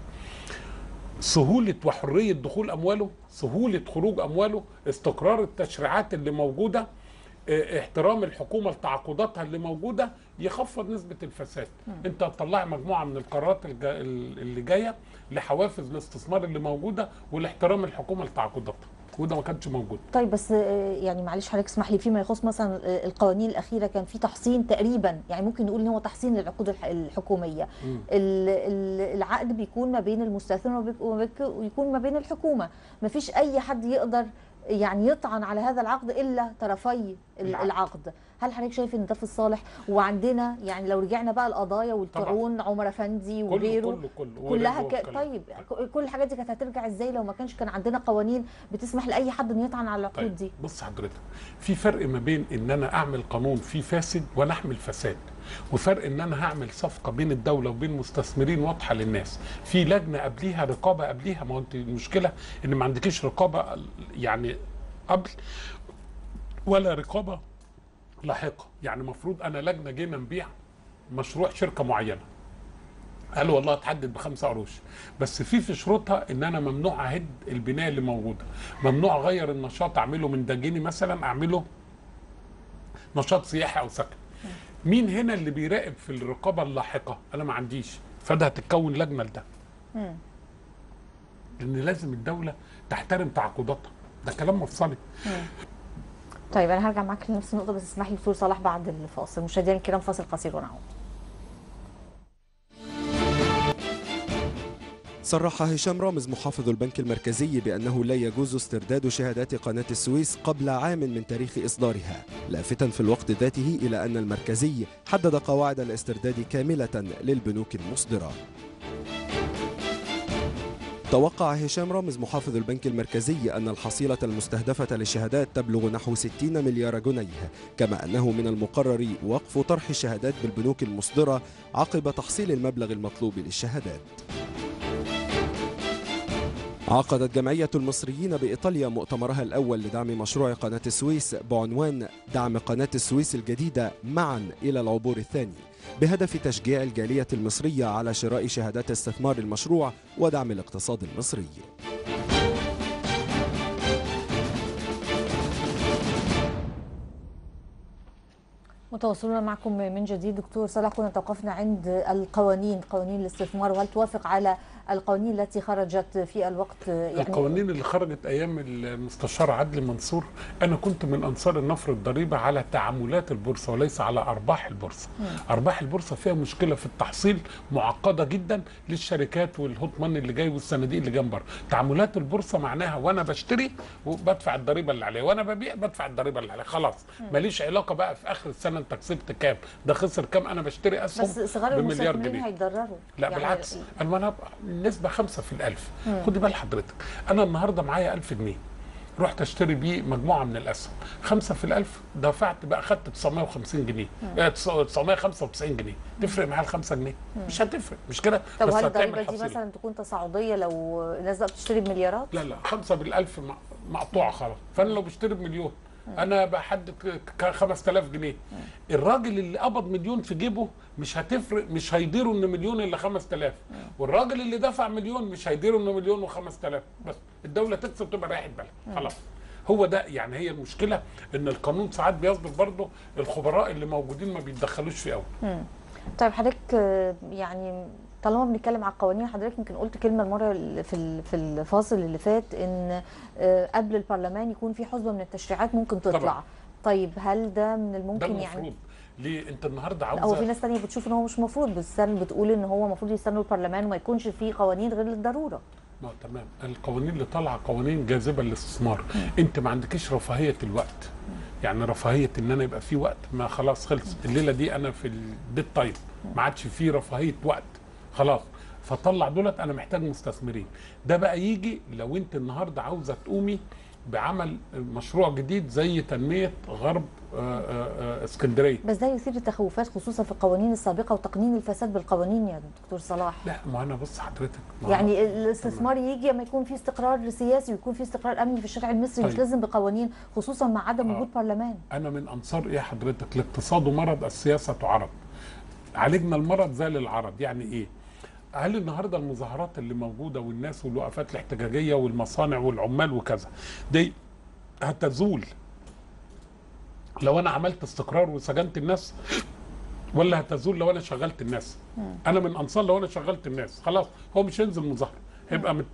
B: سهوله وحريه دخول امواله سهوله خروج امواله استقرار التشريعات اللي موجوده اه، احترام الحكومه لتعاقداتها اللي موجوده يخفض نسبه الفساد انت هتطلع مجموعه من القرارات الجا- اللي جايه لحوافز الاستثمار اللي موجوده والاحترام الحكومه لتعاقداتها وده ما كانش موجود
A: طيب بس آه، يعني معلش حضرتك اسمح لي فيما يخص مثلا آه، القوانين الاخيره كان في تحصين تقريبا يعني ممكن نقول ان هو تحصين للعقود الح- الحكوميه ال- ال- العقد بيكون ما بين المستثمر وبيك- وبيك- ويكون ما بين الحكومه ما فيش اي حد يقدر يعني يطعن على هذا العقد الا طرفي ال-
B: العقد.
A: العقد هل حضرتك شايف ان ده في الصالح وعندنا يعني لو رجعنا بقى القضايا والطاعون عمر افندي
B: كله
A: وغيره
B: كله كله
A: كلها
B: ورجع
A: ك...
B: والكلام.
A: طيب ك- كل الحاجات دي كانت هترجع ازاي لو ما كانش كان عندنا قوانين بتسمح لاي حد انه يطعن على العقود
B: طيب
A: دي
B: بص حضرتك في فرق ما بين ان انا اعمل قانون فيه فاسد وانا احمل فساد وفرق ان انا هعمل صفقه بين الدوله وبين مستثمرين واضحه للناس في لجنه قبليها رقابه قبليها ما هو انت المشكله ان ما عندكيش رقابه يعني قبل ولا رقابه لاحقه يعني المفروض انا لجنه جينا نبيع مشروع شركه معينه قالوا والله اتحدد بخمسة قروش بس في في شروطها ان انا ممنوع اهد البنايه اللي موجوده ممنوع اغير النشاط اعمله من دجيني مثلا اعمله نشاط سياحي او سكن مين هنا اللي بيراقب في الرقابه اللاحقه انا ما عنديش فده هتتكون لجنه لده
A: مم.
B: لان لازم الدوله تحترم تعاقداتها ده كلام مفصلي
A: طيب انا هرجع معاك لنفس النقطه بس اسمح لي دكتور صلاح بعد الفاصل مشاهدينا الكرام فاصل قصير ونعود
C: صرح هشام رامز محافظ البنك المركزي بأنه لا يجوز استرداد شهادات قناة السويس قبل عام من تاريخ إصدارها لافتا في الوقت ذاته إلى أن المركزي حدد قواعد الاسترداد كاملة للبنوك المصدرة توقع هشام رامز محافظ البنك المركزي أن الحصيلة المستهدفة للشهادات تبلغ نحو 60 مليار جنيه كما أنه من المقرر وقف طرح الشهادات بالبنوك المصدرة عقب تحصيل المبلغ المطلوب للشهادات عقدت جمعية المصريين بإيطاليا مؤتمرها الأول لدعم مشروع قناة السويس بعنوان دعم قناة السويس الجديدة معا إلى العبور الثاني بهدف تشجيع الجالية المصرية على شراء شهادات استثمار المشروع ودعم الاقتصاد المصري
A: متواصلون معكم من جديد دكتور صلاح كنا توقفنا عند القوانين قوانين الاستثمار وهل توافق على القوانين التي خرجت في الوقت يعني
B: القوانين اللي خرجت ايام المستشار عدلي منصور انا كنت من انصار النفر الضريبه على تعاملات البورصه وليس على ارباح البورصه ارباح البورصه فيها مشكله في التحصيل معقده جدا للشركات والهوت ماني اللي جاي والصناديق اللي جنب بره تعاملات البورصه معناها وانا بشتري وبدفع الضريبه اللي عليها وانا ببيع بدفع الضريبه اللي عليها خلاص ماليش علاقه بقى في اخر السنه انت كسبت كام ده خسر كام انا بشتري اسهم
A: بس صغار
B: بمليار
A: المستثمرين
B: جنيه
A: هيتضرروا
B: لا يعني بالعكس انا انا النسبه خمسة في الألف خدي بال حضرتك أنا النهاردة معايا ألف جنيه رحت اشتري بيه مجموعه من الاسهم خمسة في الألف دفعت بقى خدت 950 جنيه آه، 995 جنيه تفرق معايا ال 5 جنيه مش هتفرق مش كده
A: طب
B: بس
A: هل
B: هتعمل
A: الضريبه دي
B: حصيلة.
A: مثلا تكون تصاعديه لو الناس بقى بتشتري بمليارات؟
B: لا لا خمسة بالألف م- مقطوعة خلاص فأنا لو بشتري بمليون أنا بحدد ك- 5000 جنيه الراجل اللي قبض مليون في جيبه مش هتفرق مش هيديره إن مليون إلا 5000 والراجل اللي دفع مليون مش هيديره إنه مليون و5000 بس الدولة تكسب تبقى رايحة بالها خلاص هو ده يعني هي المشكلة إن القانون ساعات بيصدر برضه الخبراء اللي موجودين ما بيتدخلوش فيه قوي
A: طيب حضرتك آه، يعني طالما بنتكلم على القوانين حضرتك يمكن قلت كلمه المره اللي في ال- في الفاصل اللي فات ان آه، قبل البرلمان يكون في حزمه من التشريعات ممكن تطلع
B: طبعا.
A: طيب هل ده من
B: ده
A: الممكن
B: المفروض
A: يعني
B: ليه انت النهارده
A: هو في
B: عاوزه
A: ناس تانية بتشوف ان هو مش مفروض بس السنة بتقول ان هو المفروض يستنوا البرلمان وما يكونش في قوانين غير للضروره
B: ما تمام القوانين اللي طالعه قوانين جاذبه للاستثمار انت ما عندكش رفاهيه الوقت يعني رفاهيه ان انا يبقى في وقت ما خلاص خلص الليله دي انا في البيت طيب ما عادش في رفاهيه وقت خلاص فطلع دولت انا محتاج مستثمرين ده بقى يجي لو انت النهارده عاوزه تقومي بعمل مشروع جديد زي تنميه غرب آه، آه، آه، اسكندريه
A: بس ده يثير التخوفات خصوصا في القوانين السابقه وتقنين الفساد بالقوانين يا دكتور صلاح
B: لا ما انا بص حضرتك ما هو-
A: يعني الاستثمار يجي لما يكون في استقرار سياسي ويكون في استقرار امني في الشارع المصري مش
B: طيب.
A: لازم بقوانين خصوصا مع عدم
B: آه.
A: وجود برلمان
B: انا من انصار ايه حضرتك الاقتصاد مرض السياسه تعرض عالجنا المرض زال العرض يعني ايه هل النهارده المظاهرات اللي موجوده والناس والوقفات الاحتجاجيه والمصانع والعمال وكذا دي هتزول لو انا عملت استقرار وسجنت الناس ولا هتزول لو انا شغلت الناس انا من انصار لو انا شغلت الناس خلاص هو مش هينزل مظاهره هيبقى مت...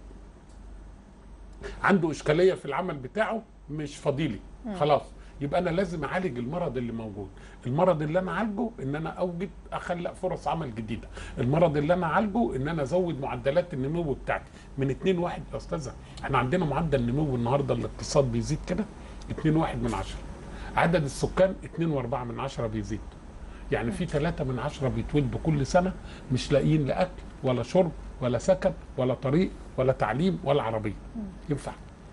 B: عنده اشكاليه في العمل بتاعه مش فضيلي خلاص يبقى انا لازم اعالج المرض اللي موجود المرض اللي انا اعالجه ان انا اوجد اخلق فرص عمل جديده المرض اللي انا اعالجه ان انا ازود معدلات النمو بتاعتي من 2 1 يا استاذه احنا عندنا معدل نمو النهارده الاقتصاد بيزيد كده 2 1 من 10 عدد السكان 2 و4 من 10 بيزيد يعني في 3 من 10 بيتولدوا كل سنه مش لاقيين لا اكل ولا شرب ولا سكن ولا طريق ولا تعليم ولا عربيه ينفع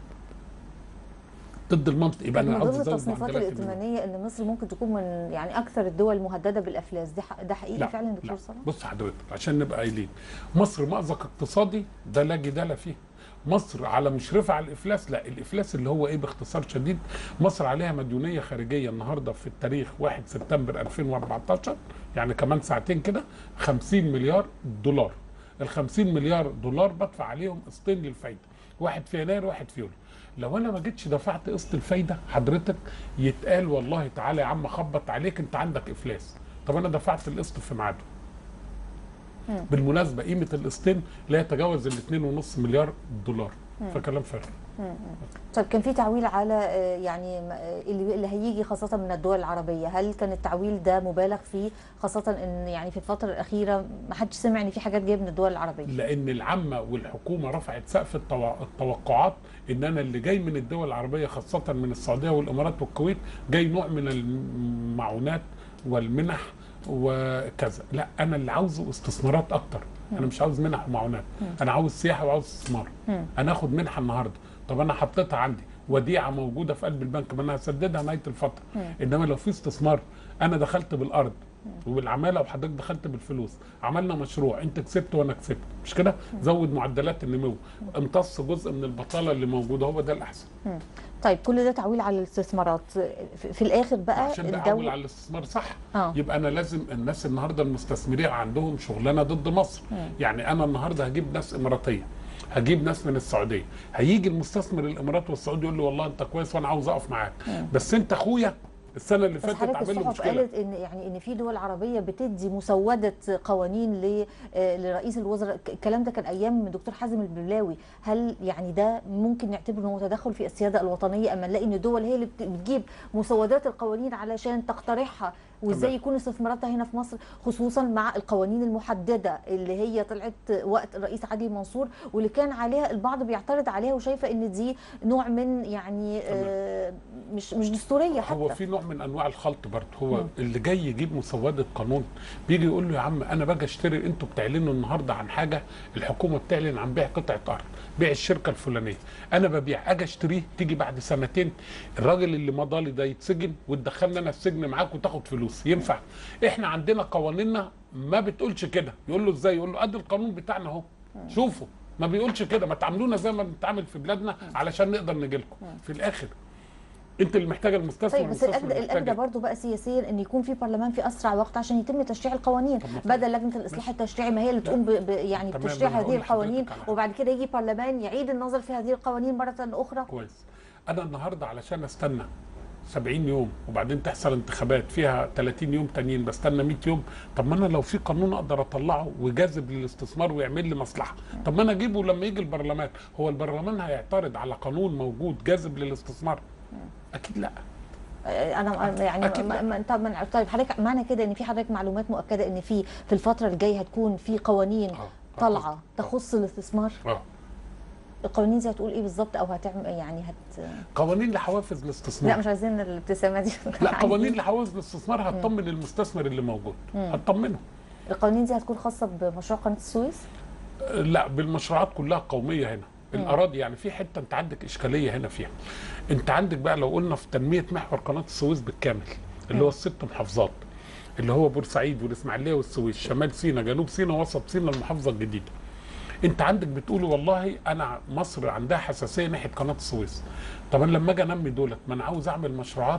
B: ضد المنطق يبقى انا
A: من
B: عاوز
A: ضمن
B: ازود
A: التصنيفات
B: معدلات النمو.
A: الائتمانيه ان مصر ممكن تكون من يعني اكثر الدول المهدده بالافلاس ده ح- ده حقيقي
B: لا
A: فعلا
B: لا
A: دكتور صلاح
B: بص حضرتك عشان نبقى قايلين مصر مأزق اقتصادي ده لا جدال فيه مصر على مشرفة على الافلاس لا الافلاس اللي هو ايه باختصار شديد مصر عليها مديونيه خارجيه النهارده في التاريخ 1 سبتمبر 2014 يعني كمان ساعتين كده 50 مليار دولار ال 50 مليار دولار بدفع عليهم قسطين للفايده واحد في يناير واحد في يوليو لو انا ما جيتش دفعت قسط الفايده حضرتك يتقال والله تعالى يا عم خبط عليك انت عندك افلاس طب انا دفعت القسط في ميعاده بالمناسبه قيمه القسطين لا يتجاوز ال 2.5 مليار دولار فكلام فارغ
A: طيب كان في تعويل على آه، يعني م- آه، اللي اللي هيجي خاصة من الدول العربية هل كان التعويل ده مبالغ فيه خاصة ان يعني في الفترة الأخيرة ما حدش سمع ان في حاجات جاية من الدول العربية
B: لان العامه والحكومه رفعت سقف التوا- التوقعات ان انا اللي جاي من الدول العربيه خاصه من السعوديه والامارات والكويت جاي نوع من المعونات والمنح وكذا لا انا اللي عاوزه استثمارات اكتر انا مش عاوز منح ومعونات انا عاوز سياحه وعاوز استثمار انا اخد منحه النهارده طب انا حطيتها عندي وديعه موجوده في قلب البنك ما انا هسددها نهايه الفتره انما لو في استثمار انا دخلت بالارض وبالعماله وحضرتك دخلت بالفلوس عملنا مشروع انت كسبت وانا كسبت مش كده زود معدلات النمو امتص جزء من البطاله اللي موجوده هو ده الاحسن
A: طيب كل ده تعويل على الاستثمارات في في الآخر بقى
B: عشان ده عامل
A: الدولة
B: على الاستثمار صح
A: آه.
B: يبقى انا لازم الناس النهارده المستثمرين عندهم شغلانه ضد مصر يعني انا النهارده هجيب ناس اماراتيه هجيب ناس من السعوديه هيجي المستثمر الامارات والسعودي يقول لي والله انت كويس وانا عاوز اقف معاك بس انت اخويا السنه اللي
A: بس
B: فاتت
A: حضرتك
B: عامل له
A: الصحف
B: مشكله
A: قالت ان يعني ان في دول عربيه بتدي مسوده قوانين ل- آه، لرئيس الوزراء ك- الكلام ده كان ايام دكتور حازم البلاوي هل يعني ده ممكن نعتبره انه تدخل في السياده الوطنيه اما نلاقي ان الدول هي اللي بت- بتجيب مسودات القوانين علشان تقترحها وازاي
B: تمام.
A: يكون استثماراتها هنا في مصر خصوصا مع القوانين المحدده اللي هي طلعت وقت الرئيس عدلي منصور واللي كان عليها البعض بيعترض عليها وشايفه ان دي نوع من يعني آه، مش مش دستوريه حتى
B: هو في نوع من انواع الخلط برضه هو اللي جاي يجيب مسوده قانون بيجي يقول له يا عم انا باجي اشتري انتوا بتعلنوا النهارده عن حاجه الحكومه بتعلن عن بيع قطعه ارض بيع الشركه الفلانيه انا ببيع اجي اشتريه تيجي بعد سنتين الراجل اللي مضى لي ده يتسجن وتدخلني انا السجن معاك وتاخد فلوس ينفع احنا عندنا قوانيننا ما بتقولش كده يقول له ازاي يقول له قد القانون بتاعنا اهو شوفوا ما بيقولش كده ما تعاملونا زي ما بنتعامل في بلادنا علشان نقدر نجي لكم في الاخر انت اللي محتاجه المستثمر
A: طيب بس
B: والمستثمر
A: الاجدى الاجدى
B: محتاجك.
A: برضه بقى سياسيا ان يكون في برلمان في اسرع وقت عشان يتم تشريع القوانين بدل لجنه الاصلاح التشريعي ما هي اللي تقوم ب... ب... يعني
B: تمام،
A: بتشريع
B: أنا
A: هذه
B: هقول
A: القوانين
B: لحضرتك على حاجة.
A: وبعد كده يجي برلمان يعيد النظر في هذه القوانين مره اخرى
B: كويس انا النهارده علشان استنى 70 يوم وبعدين تحصل انتخابات فيها 30 يوم تانيين بستنى 100 يوم طب ما انا لو في قانون اقدر اطلعه وجاذب للاستثمار ويعمل لي مصلحه طب ما انا اجيبه لما يجي البرلمان هو البرلمان هيعترض على قانون موجود جاذب للاستثمار اكيد لا
A: آه، انا يعني
B: أكيد
A: ما
B: لا.
A: ما طب ما- طيب حضرتك معنى كده ان في حضرتك معلومات مؤكده ان في في الفتره الجايه هتكون في قوانين
B: آه،
A: طالعه
B: آه.
A: تخص الاستثمار
B: اه
A: القوانين دي هتقول ايه بالظبط او هتعمل يعني هت
B: قوانين لحوافز
A: لا
B: الاستثمار
A: مش عايزين الابتسامه دي
B: لا قوانين لحوافز الاستثمار هتطمن المستثمر اللي موجود هتطمنه
A: القوانين دي هتكون خاصه بمشروع قناه السويس
B: لا بالمشروعات كلها قوميه هنا الاراضي يعني في حته انت عندك اشكاليه هنا فيها انت عندك بقى لو قلنا في تنميه محور قناه السويس بالكامل اللي هو الست محافظات اللي هو بورسعيد والاسماعيليه والسويس شمال سيناء جنوب سيناء وسط سيناء المحافظه الجديده انت عندك بتقول والله انا مصر عندها حساسيه ناحيه قناه السويس طب انا لما اجي انمي دولت ما انا عاوز اعمل مشروعات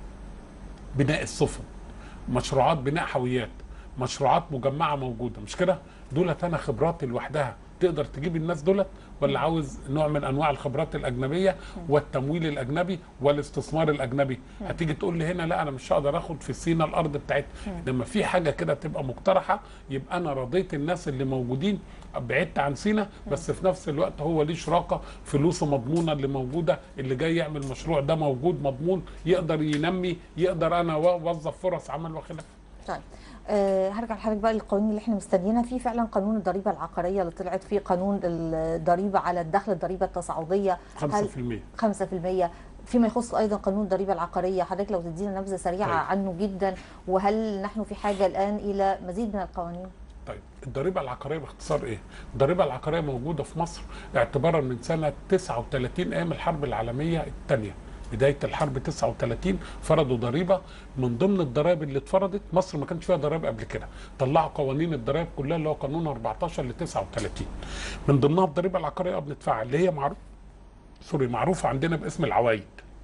B: بناء السفن مشروعات بناء حاويات مشروعات مجمعه موجوده مش كده دولت انا خبراتي لوحدها تقدر تجيب الناس دولت ولا عاوز نوع من انواع الخبرات الاجنبيه والتمويل الاجنبي والاستثمار الاجنبي هتيجي تقول لي هنا لا انا مش هقدر اخد في سينا الارض بتاعتها لما في حاجه كده تبقى مقترحه يبقى انا رضيت الناس اللي موجودين بعدت عن سينا بس في نفس الوقت هو ليه شراكه فلوسه مضمونه اللي موجوده اللي جاي يعمل مشروع ده موجود مضمون يقدر ينمي يقدر انا اوظف فرص عمل وخلافه
A: طيب أه هرجع لحضرتك بقى للقوانين اللي احنا مستنيينها في فعلا قانون الضريبه العقاريه اللي طلعت فيه قانون الضريبه على الدخل الضريبه التصاعديه
B: 5%
A: 5% فيما يخص ايضا قانون الضريبه العقاريه حضرتك لو تدينا نبذه سريعه
B: طيب.
A: عنه جدا وهل نحن في حاجه الان الى مزيد من القوانين
B: طيب الضريبه العقاريه باختصار ايه؟ الضريبه العقاريه موجوده في مصر اعتبارا من سنه 39 ايام الحرب العالميه الثانيه بدايه الحرب 39 فرضوا ضريبه من ضمن الضرائب اللي اتفرضت مصر ما كانش فيها ضرائب قبل كده طلعوا قوانين الضرائب كلها اللي هو قانون 14 ل 39 من ضمنها الضريبه العقاريه بندفعها اللي هي معروف سوري معروفه عندنا باسم العوايد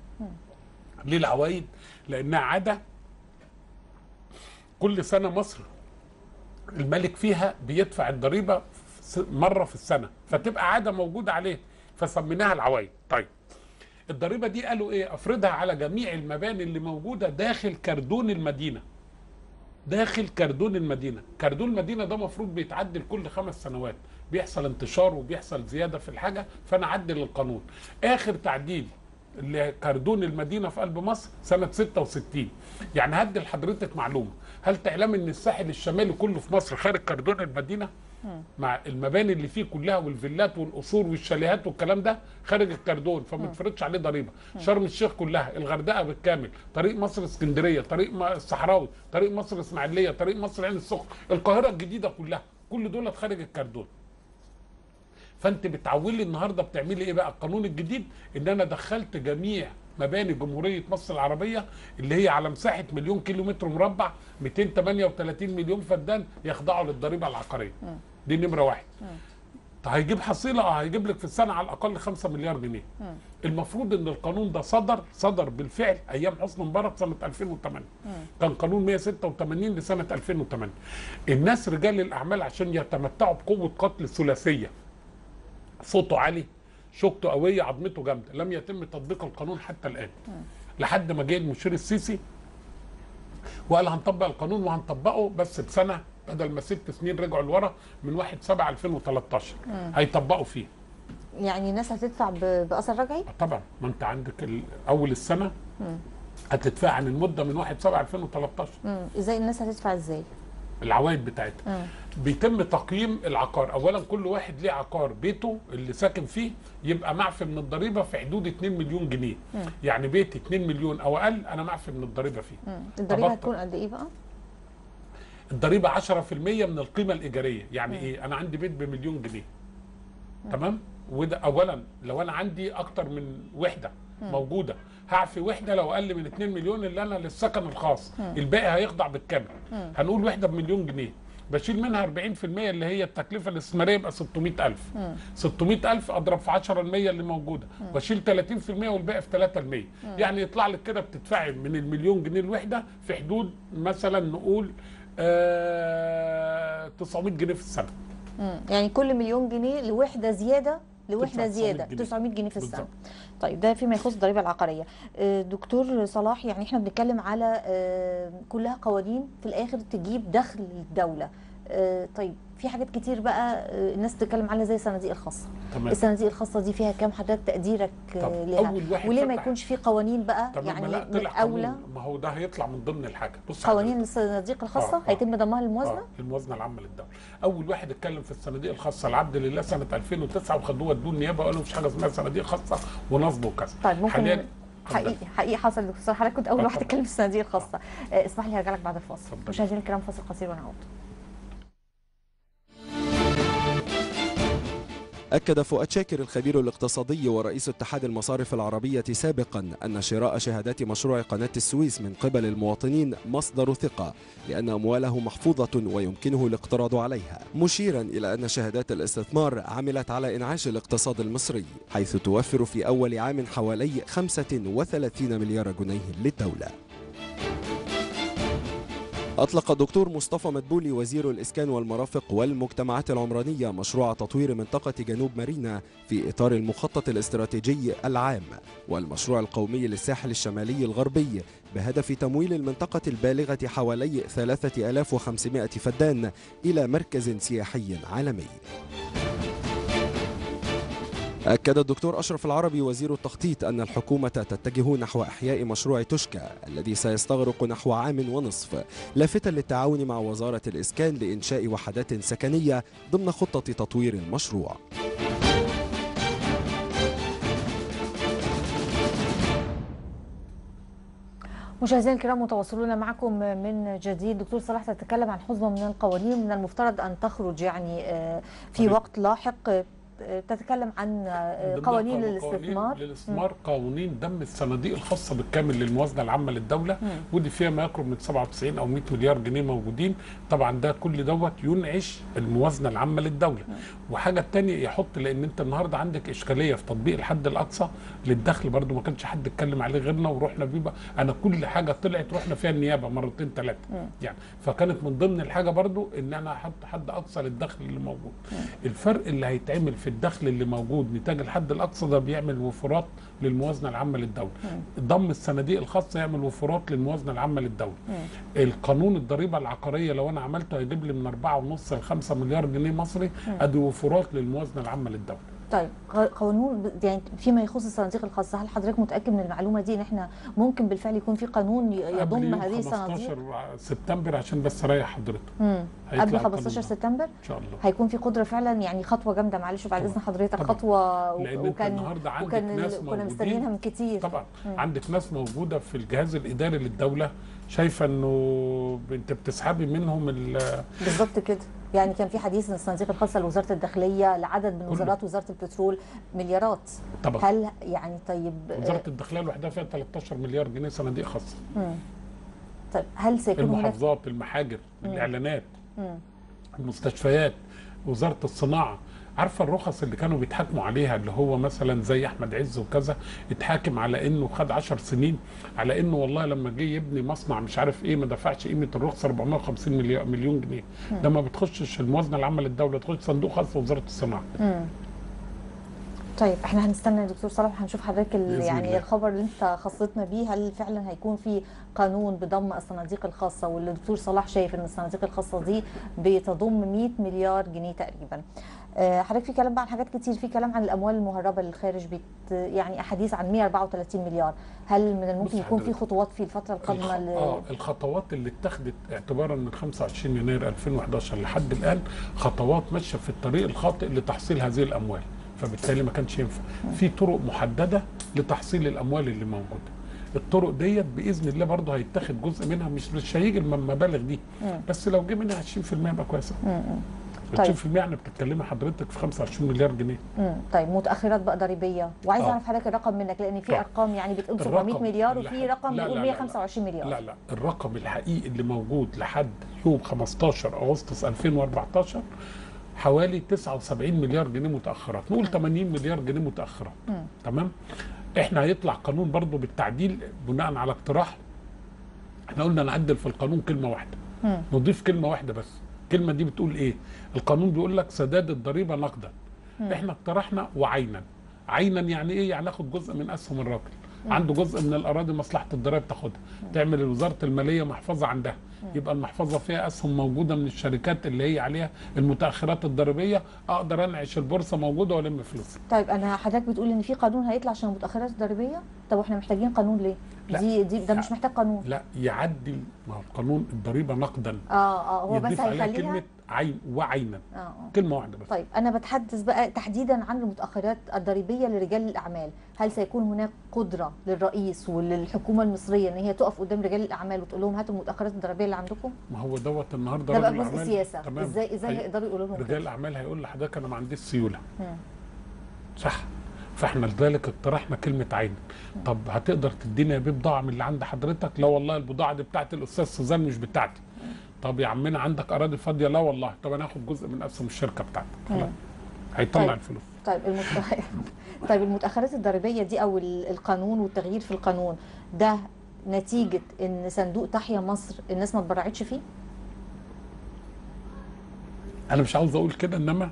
B: ليه العوايد؟ لانها عاده كل سنه مصر الملك فيها بيدفع الضريبه في س- مره في السنه فتبقى عاده موجوده عليه فسميناها العوايد طيب الضريبه دي قالوا ايه افرضها على جميع المباني اللي موجوده داخل كردون المدينه داخل كردون المدينه كردون المدينه ده مفروض بيتعدل كل خمس سنوات بيحصل انتشار وبيحصل زياده في الحاجه فانا اعدل القانون اخر تعديل لكردون المدينه في قلب مصر سنه 66 يعني هدي لحضرتك معلومه هل تعلم ان الساحل الشمالي كله في مصر خارج كردون المدينه مع المباني اللي فيه كلها والفيلات والقصور والشاليهات والكلام ده خارج الكردون فما تفرضش عليه ضريبه شرم الشيخ كلها الغردقه بالكامل طريق مصر اسكندريه طريق م- الصحراوي طريق مصر اسماعيليه طريق مصر عين السخن القاهره الجديده كلها كل دول خارج الكردون فانت بتعولي النهارده بتعملي ايه بقى القانون الجديد ان انا دخلت جميع مباني جمهوريه مصر العربيه اللي هي على مساحه مليون كيلو متر مربع 238 مليون فدان يخضعوا للضريبه العقاريه دي نمره واحد طيب هيجيب حصيله اه هيجيب لك في السنه على الاقل 5 مليار جنيه المفروض ان القانون ده صدر صدر بالفعل ايام حسني مبارك سنه 2008 كان قانون 186 لسنه 2008 الناس رجال الاعمال عشان يتمتعوا بقوه قتل ثلاثيه صوته عالي شوكته قويه عظمته جامده لم يتم تطبيق القانون حتى الان لحد ما جه المشير السيسي وقال هنطبق القانون وهنطبقه بس بسنه بدل ما ست سنين رجعوا لورا من 1 7 2013 هيطبقوا فيه
A: يعني الناس هتدفع ب- باثر رجعي
B: طبعا ما انت عندك ال- اول السنه هتدفع عن المده من 1 7 2013
A: مم. ازاي الناس هتدفع ازاي
B: العوائد بتاعتها بيتم تقييم العقار اولا كل واحد ليه عقار بيته اللي ساكن فيه يبقى معفي من الضريبه في حدود 2 مليون جنيه يعني بيتي 2 مليون او اقل انا معفي من الضريبه فيه
A: مم. الضريبه
B: أبطل.
A: هتكون قد ايه بقى
B: الضريبه 10% من القيمه الايجاريه يعني ايه انا عندي بيت بمليون جنيه تمام وده اولا لو انا عندي اكتر من وحده موجوده هعفي وحده لو اقل من 2 مليون اللي انا للسكن الخاص الباقي هيخضع بالكامل هنقول وحده بمليون جنيه بشيل منها 40% اللي هي التكلفه الاستثماريه يبقى 600000 600000 اضرب في 10 المية اللي موجوده واشيل 30% والباقي في 3 المية يعني يطلع لك كده بتدفعي من المليون جنيه الوحده في حدود مثلا نقول آه 900 جنيه في السنه
A: مم. يعني كل مليون جنيه لوحده زياده لوحده
B: تدفع 900
A: زياده
B: جنيه.
A: 900 جنيه في السنه
B: بالظبط.
A: طيب ده فيما يخص الضريبه العقاريه آه، دكتور صلاح يعني احنا بنتكلم على آه، كلها قوانين في الاخر تجيب دخل للدوله آه، طيب في حاجات كتير بقى آه، الناس بتتكلم عليها زي الصناديق الخاصه
B: تمام
A: الصناديق الخاصه دي فيها كام حضرتك تقديرك آه،
B: طب
A: ليها
B: أول واحد
A: وليه ما
B: فتح-
A: يكونش في قوانين بقى
B: تمام
A: يعني
B: يعني لا
A: من
B: طلع
A: اولى
B: قانون ما هو ده هيطلع من ضمن الحاجه بص
A: قوانين
B: حضرتك.
A: الصناديق الخاصه
B: آه، آه.
A: هيتم ضمها للموازنه
B: آه الموازنه العامه للدوله اول واحد اتكلم في الصناديق الخاصه العبد لله سنه 2009 وخدوه ودوه النيابه وقالوا مفيش حاجه اسمها صناديق خاصه ونصب وكذا
A: طيب ممكن
B: حاليا
A: حقيقي حقيقي حصل دكتور صلاح حضرتك كنت اول واحد
B: اتفضل.
A: تتكلم في الصناديق الخاصه آه، اسمح لي هرجع لك بعد الفاصل
B: اتفضل.
A: مشاهدينا الكرام فاصل قصير ونعود
C: أكد فؤاد شاكر الخبير الاقتصادي ورئيس اتحاد المصارف العربية سابقا أن شراء شهادات مشروع قناة السويس من قبل المواطنين مصدر ثقة لأن أمواله محفوظة ويمكنه الاقتراض عليها مشيرا إلى أن شهادات الاستثمار عملت على إنعاش الاقتصاد المصري حيث توفر في أول عام حوالي 35 مليار جنيه للدولة أطلق الدكتور مصطفى مدبولي وزير الإسكان والمرافق والمجتمعات العمرانية مشروع تطوير منطقة جنوب مارينا في إطار المخطط الاستراتيجي العام والمشروع القومي للساحل الشمالي الغربي بهدف تمويل المنطقة البالغة حوالي 3500 فدان إلى مركز سياحي عالمي أكد الدكتور أشرف العربي وزير التخطيط أن الحكومة تتجه نحو إحياء مشروع توشكا الذي سيستغرق نحو عام ونصف لافتا للتعاون مع وزارة الإسكان لإنشاء وحدات سكنية ضمن خطة تطوير المشروع
A: مشاهدينا الكرام متواصلون معكم من جديد دكتور صلاح تتكلم عن حزمه من القوانين من المفترض ان تخرج يعني آه، في
B: طيب.
A: وقت لاحق آه، تتكلم عن آه،
B: ضمن
A: قوانين
B: قوانين
A: للاستثمار
B: للاستثمار قوانين دم الصناديق الخاصه بالكامل للموازنه العامه للدوله ودي فيها ما يقرب من 97 او 100 مليار جنيه موجودين طبعا ده كل دوت ينعش الموازنه العامه للدوله وحاجه تانية يحط لان انت النهارده عندك اشكاليه في تطبيق الحد الاقصى للدخل برضو ما كانش حد اتكلم عليه غيرنا ورحنا بيه بقى انا كل حاجه طلعت رحنا فيها النيابه مرتين ثلاثه يعني فكانت من ضمن الحاجه برضو ان انا احط حد اقصى للدخل اللي موجود الفرق اللي هيتعمل في في الدخل اللي موجود نتاج الحد الاقصى ده بيعمل وفرات للموازنه العامه للدوله ضم الصناديق الخاصه يعمل وفرات للموازنه العامه للدوله القانون الضريبه العقاريه لو انا عملته هيجيب لي من 4.5 ل 5 مليار جنيه مصري ادي وفرات للموازنه العامه للدوله
A: طيب ق- قانون يعني فيما يخص الصناديق الخاصه هل حضرتك متاكد من المعلومه دي ان احنا ممكن بالفعل يكون في قانون ي-
B: قبل
A: يضم
B: يوم
A: هذه الصناديق
B: 15 سبتمبر عشان بس اريح حضرتك
A: مم.
B: هيطلع
A: قبل
B: القانون
A: 15
B: ده.
A: سبتمبر
B: ان شاء الله
A: هيكون في قدره فعلا يعني خطوه جامده معلش بعد
B: طبعاً.
A: اذن حضرتك
B: طبعاً.
A: خطوه و-
B: لأن أنت
A: وكان
B: النهاردة عندك
A: وكان ال-
B: ناس
A: كنا
B: موجودين.
A: مستنيينها من كتير
B: طبعا
A: مم.
B: عندك ناس موجوده في الجهاز الاداري للدوله شايفه انه انت بتسحبي منهم ال-
A: بالظبط كده يعني كان في حديث ان الصناديق الخاصه لوزاره الداخليه لعدد من
B: كله.
A: وزارات وزاره البترول مليارات
B: طبعا
A: هل يعني طيب
B: وزاره الداخليه لوحدها فيها 13 مليار جنيه صناديق خاصه
A: مم. طيب هل سيكون هناك
B: المحافظات المحاجر
A: مم.
B: الاعلانات
A: مم.
B: المستشفيات وزاره الصناعه عارفه الرخص اللي كانوا بيتحاكموا عليها اللي هو مثلا زي احمد عز وكذا اتحاكم على انه خد 10 سنين على انه والله لما جه يبني مصنع مش عارف ايه ما دفعش قيمه الرخصه 450 مليون مليون جنيه ده ما بتخشش الموازنه العامه للدوله تخش صندوق خاص وزاره الصناعه
A: مم. طيب احنا هنستنى يا دكتور صلاح هنشوف حضرتك ال-
B: بإذن
A: يعني
B: الله.
A: الخبر اللي انت خصتنا بيه هل فعلا هيكون في قانون بضم الصناديق الخاصه واللي الدكتور صلاح شايف ان الصناديق الخاصه دي بتضم 100 مليار جنيه تقريبا آه، حضرتك في كلام بقى عن حاجات كتير في كلام عن الاموال المهربه للخارج بت يعني احاديث عن 134 مليار هل من الممكن
B: بص
A: يكون في
B: حضرتك.
A: خطوات في الفتره القادمه
B: الخ...
A: ل...
B: اه الخطوات اللي اتخذت اعتبارا من 25 يناير 2011 لحد الان خطوات ماشيه في الطريق الخاطئ لتحصيل هذه الاموال فبالتالي ما كانش ينفع في طرق محدده لتحصيل الاموال اللي موجوده الطرق ديت باذن الله برضه هيتاخد جزء منها مش مش هيجي المبالغ دي
A: مم.
B: بس لو جه منها 20% يبقى كويس
A: مم، مم. طيب.
B: 20% يعني بتتكلمي حضرتك في 25 مليار جنيه
A: مم. طيب متاخرات بقى ضريبيه وعايز
B: آه.
A: اعرف حضرتك الرقم منك لان في
B: طيب.
A: ارقام يعني بتقول 700
B: الرقم
A: مليار
B: اللي
A: وفي
B: حد-
A: رقم
B: لا،
A: بيقول
B: لا، لا، لا.
A: 125 مليار
B: لا لا الرقم الحقيقي اللي موجود لحد يوم 15 اغسطس 2014 حوالي 79 مليار جنيه متاخرات نقول 80 مليار جنيه متاخرات
A: مم.
B: تمام احنا هيطلع قانون برضو بالتعديل بناء على اقتراح احنا قلنا نعدل في القانون كلمه واحده
A: مم.
B: نضيف كلمه واحده بس الكلمه دي بتقول ايه القانون بيقول لك سداد الضريبه نقدا احنا اقترحنا وعينا عينا يعني ايه يعني اخد جزء من اسهم الراجل عنده جزء من الاراضي مصلحه الضرائب تاخدها تعمل وزاره الماليه محفظه عندها يبقى المحفظه فيها اسهم موجوده من الشركات اللي هي عليها المتاخرات الضريبيه اقدر انعش البورصه موجوده والم فلوسي
A: طيب انا حضرتك بتقول ان في قانون هيطلع عشان المتاخرات الضريبيه طب واحنا محتاجين قانون ليه
B: لا.
A: دي دي ده مش محتاج قانون
B: لا يعدل ما هو القانون الضريبه نقدا
A: اه اه هو بس
B: يضيف عليها
A: هيخليها
B: كلمه عين وعينا
A: اه اه
B: كلمه واحده بس
A: طيب انا بتحدث بقى تحديدا عن المتاخرات الضريبيه لرجال الاعمال هل سيكون هناك قدره للرئيس وللحكومه المصريه ان هي تقف قدام رجال الاعمال وتقول لهم هاتوا المتاخرات الضريبيه اللي عندكم
B: ما هو دوت النهارده
A: ده بقى
B: رجل
A: جزء
B: أعمال.
A: سياسه
B: تمام.
A: ازاي ازاي
B: هي-
A: هيقدروا يقولوا لهم
B: رجال
A: كده؟
B: الاعمال هيقول لحضرتك انا ما عنديش سيوله
A: مم.
B: صح فاحنا لذلك اقترحنا كلمه عين طب هتقدر تديني يا بيه بضاعه من اللي عند حضرتك لا والله البضاعه دي بتاعت الاستاذ سوزان مش بتاعتي طب يا عمنا عندك اراضي فاضيه لا والله طب انا هاخد جزء من اسهم الشركه بتاعتك خلاص
A: مم.
B: هيطلع
A: طيب.
B: الفلوس
A: طيب المت... طيب المتاخرات الضريبيه دي او ال- القانون والتغيير في القانون ده نتيجه ان صندوق تحيا مصر الناس ما اتبرعتش فيه؟
B: انا مش عاوز اقول كده انما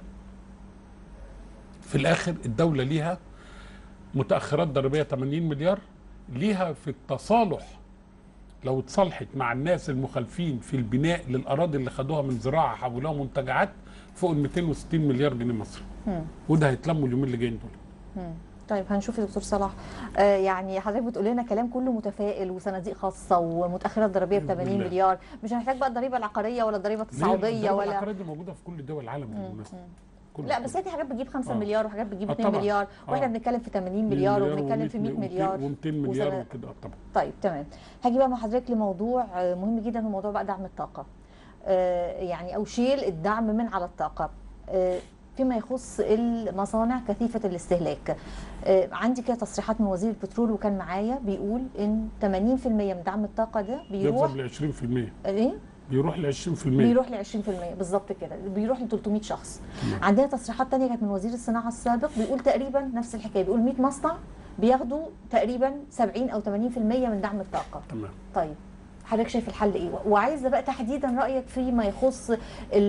B: في الاخر الدوله ليها متاخرات ضريبيه 80 مليار ليها في التصالح لو اتصالحت مع الناس المخالفين في البناء للاراضي اللي خدوها من زراعه حولوها منتجعات فوق ال 260 مليار جنيه مصري
A: مم.
B: وده هيتلموا اليومين اللي جايين دول
A: مم. طيب هنشوف يا دكتور صلاح آه يعني حضرتك بتقول لنا كلام كله متفائل وصناديق خاصه ومتاخرات ضريبيه ب 80
B: بالله.
A: مليار مش هنحتاج بقى الضريبه العقاريه ولا الضريبه
B: ليه؟
A: التصاعديه
B: الضريبة
A: ولا
B: العقارية دي موجوده في كل دول العالم
A: مم.
B: بالمناسبه
A: مم.
B: كل-
A: لا بس هي في حاجات بتجيب 5
B: آه.
A: مليار وحاجات بتجيب
B: آه
A: 2
B: طبعاً.
A: مليار واحنا
B: آه.
A: بنتكلم في 80 مليار وبنتكلم في 100 مليار
B: و200 مليار
A: وسنة-
B: وكده آه طبعا
A: طيب تمام هاجي بقى مع حضرتك لموضوع آه، مهم جدا هو موضوع بقى دعم الطاقه آه، يعني او شيل الدعم من على الطاقه آه، فيما يخص المصانع كثيفه الاستهلاك آه، عندي كده تصريحات من وزير البترول وكان معايا بيقول ان 80% من دعم الطاقه ده بيروح
B: بيوصل ل 20%
A: ايه
B: بيروح ل 20%
A: بيروح ل 20% بالظبط كده بيروح ل 300 شخص عندنا تصريحات تانية كانت من وزير الصناعه السابق بيقول تقريبا نفس الحكايه بيقول 100 مصنع بياخدوا تقريبا 70 او 80% من دعم الطاقه
B: تمام
A: طيب حضرتك شايف الحل ايه وعايزه بقى تحديدا رايك فيما يخص ال-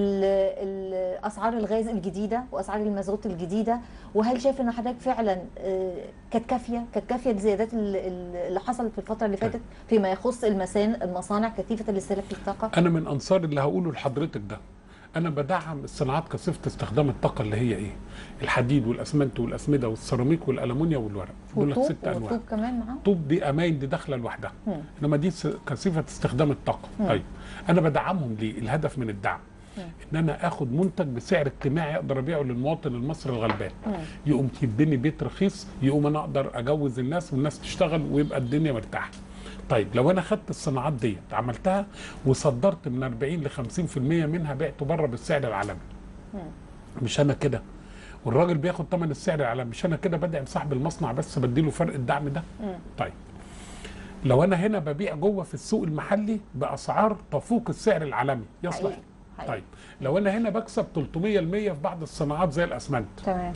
A: ال- اسعار الغاز الجديده واسعار المازوت الجديده وهل شايف ان حضرتك فعلا آه، كانت كافيه كانت كافيه الزيادات ال- ال- اللي حصلت في الفتره اللي فاتت فيما يخص المسان المصانع كثيفه الاستهلاك للطاقه
B: انا من انصار اللي هقوله لحضرتك ده انا بدعم الصناعات كثيفه استخدام الطاقه اللي هي ايه الحديد والاسمنت والاسمده والسيراميك والالومنيا والورق دول
A: والطوب
B: ست انواع
A: والطوب كمان معاهم
B: الطوب دي اماين دي داخله لوحدها
A: مم.
B: انما دي س- كثيفه استخدام الطاقه
A: مم.
B: طيب انا بدعمهم ليه الهدف من الدعم ان انا اخد منتج بسعر اجتماعي اقدر ابيعه للمواطن المصري الغلبان
A: مم.
B: يقوم يديني بيت رخيص يقوم انا اقدر اجوز الناس والناس تشتغل ويبقى الدنيا مرتاحه طيب لو انا خدت الصناعات ديت عملتها وصدرت من 40 ل 50% منها بعته بره بالسعر العالمي مش انا كده والراجل بياخد ثمن السعر العالمي مش انا كده بدعم صاحب المصنع بس بديله فرق الدعم ده
A: مم.
B: طيب لو انا هنا ببيع جوه في السوق المحلي باسعار تفوق السعر العالمي يصلح
A: حقيقي. حقيقي.
B: طيب لو انا هنا بكسب 300% في بعض الصناعات زي الاسمنت
A: تمام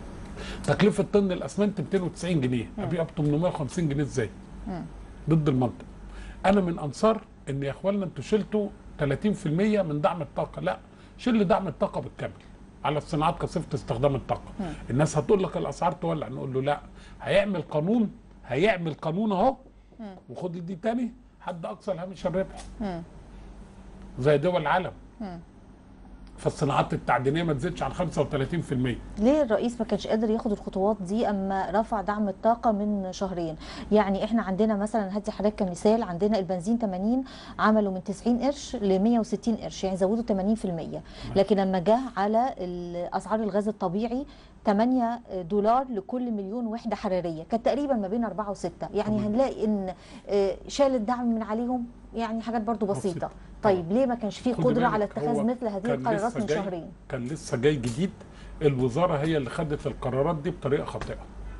B: تكلفه طن الاسمنت 290 جنيه ابيعه ب 850 جنيه ازاي
A: مم.
B: ضد المنطق انا من انصار ان يا اخوانا انتوا شلتوا 30% من دعم الطاقه لا شيل دعم الطاقه بالكامل على الصناعات كثيفه استخدام الطاقه الناس هتقول لك الاسعار تولع نقول له لا هيعمل قانون هيعمل قانون اهو وخد دي تاني حد اقصى الهامش الربح
A: مم.
B: زي دول العالم
A: مم.
B: فالصناعات التعدينيه ما تزيدش عن 35%
A: ليه الرئيس ما كانش قادر ياخد الخطوات دي اما رفع دعم الطاقه من شهرين يعني احنا عندنا مثلا هدي حضرتك كمثال عندنا البنزين 80 عملوا من 90 قرش ل 160 قرش يعني زودوا 80% لكن لما جه على ال- اسعار الغاز الطبيعي 8 دولار لكل مليون وحده حراريه كانت تقريبا ما بين 4 و6 يعني
B: تمام.
A: هنلاقي ان آه، شال الدعم من عليهم يعني حاجات برضو بسيطه
B: بسيطة.
A: طيب ليه ما كانش فيه
B: خدي
A: قدره
B: بالك،
A: على اتخاذ
B: هو
A: مثل هذه
B: كان
A: القرارات
B: لسه
A: من
B: جاي-
A: شهرين
B: كان لسه جاي جديد الوزاره هي اللي خدت القرارات دي بطريقه خاطئه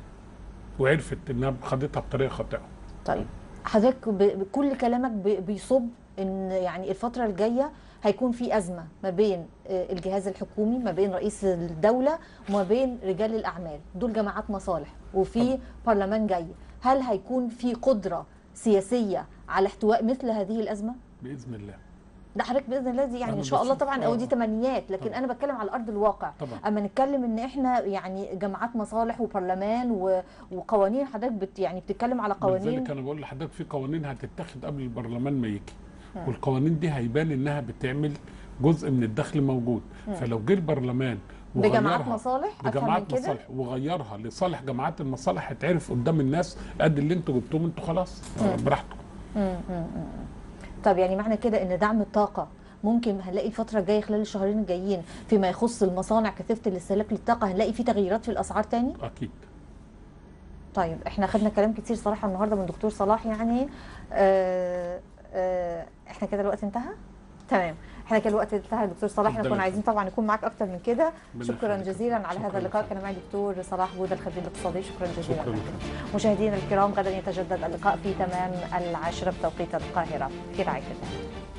B: وعرفت انها خدتها بطريقه خاطئه
A: طيب حضرتك ب- بكل كلامك ب- بيصب ان يعني الفتره الجايه هيكون في ازمه ما بين آه، الجهاز الحكومي ما بين رئيس الدوله وما بين رجال الاعمال دول جماعات مصالح وفي برلمان جاي هل هيكون في قدره سياسيه على احتواء مثل هذه الازمه
B: باذن الله
A: ده حضرتك باذن الله دي يعني
B: أنا
A: ان شاء الله
B: بشوف-
A: طبعا او دي
B: آه.
A: تمنيات لكن
B: طبعا.
A: انا بتكلم على ارض الواقع
B: طبعا
A: اما نتكلم ان احنا يعني جماعات مصالح وبرلمان و... وقوانين حضرتك بت... يعني بتتكلم على قوانين
B: لذلك انا بقول لحضرتك في قوانين هتتخذ قبل البرلمان ما يجي والقوانين دي هيبان انها بتعمل جزء من الدخل موجود فلو جه البرلمان
A: بجماعات
B: وغيرها-
A: مصالح افهم من
B: بجماعات
A: كده
B: مصالح وغيرها لصالح جماعات المصالح هتعرف قدام الناس قد اللي انتوا جبتوهم انتوا خلاص براحتكم
A: مم، مم، مم. طب يعني معنى كده ان دعم الطاقه ممكن هنلاقي الفتره الجايه خلال الشهرين الجايين فيما يخص المصانع كثيفه الاستهلاك للطاقه هنلاقي في تغييرات في الاسعار تاني
B: اكيد
A: طيب احنا خدنا كلام كتير صراحه النهارده من دكتور صلاح يعني آه آه احنا كده الوقت انتهى تمام احنا كده الوقت انتهى يا دكتور صلاح احنا
B: اتفضل
A: كنا
B: يا
A: عايزين طبعا نكون معاك اكتر من كده
B: ربنا
A: شكرا
B: يخليك.
A: جزيلا على
B: شكراً
A: هذا اللقاء
B: لك.
A: كان معي دكتور صلاح بوده الخبير الاقتصادي شكرا جزيلا
B: شكرا
A: لك.
B: لك.
A: مشاهدينا الكرام غدا يتجدد اللقاء في تمام العاشرة بتوقيت القاهرة في رعاية الله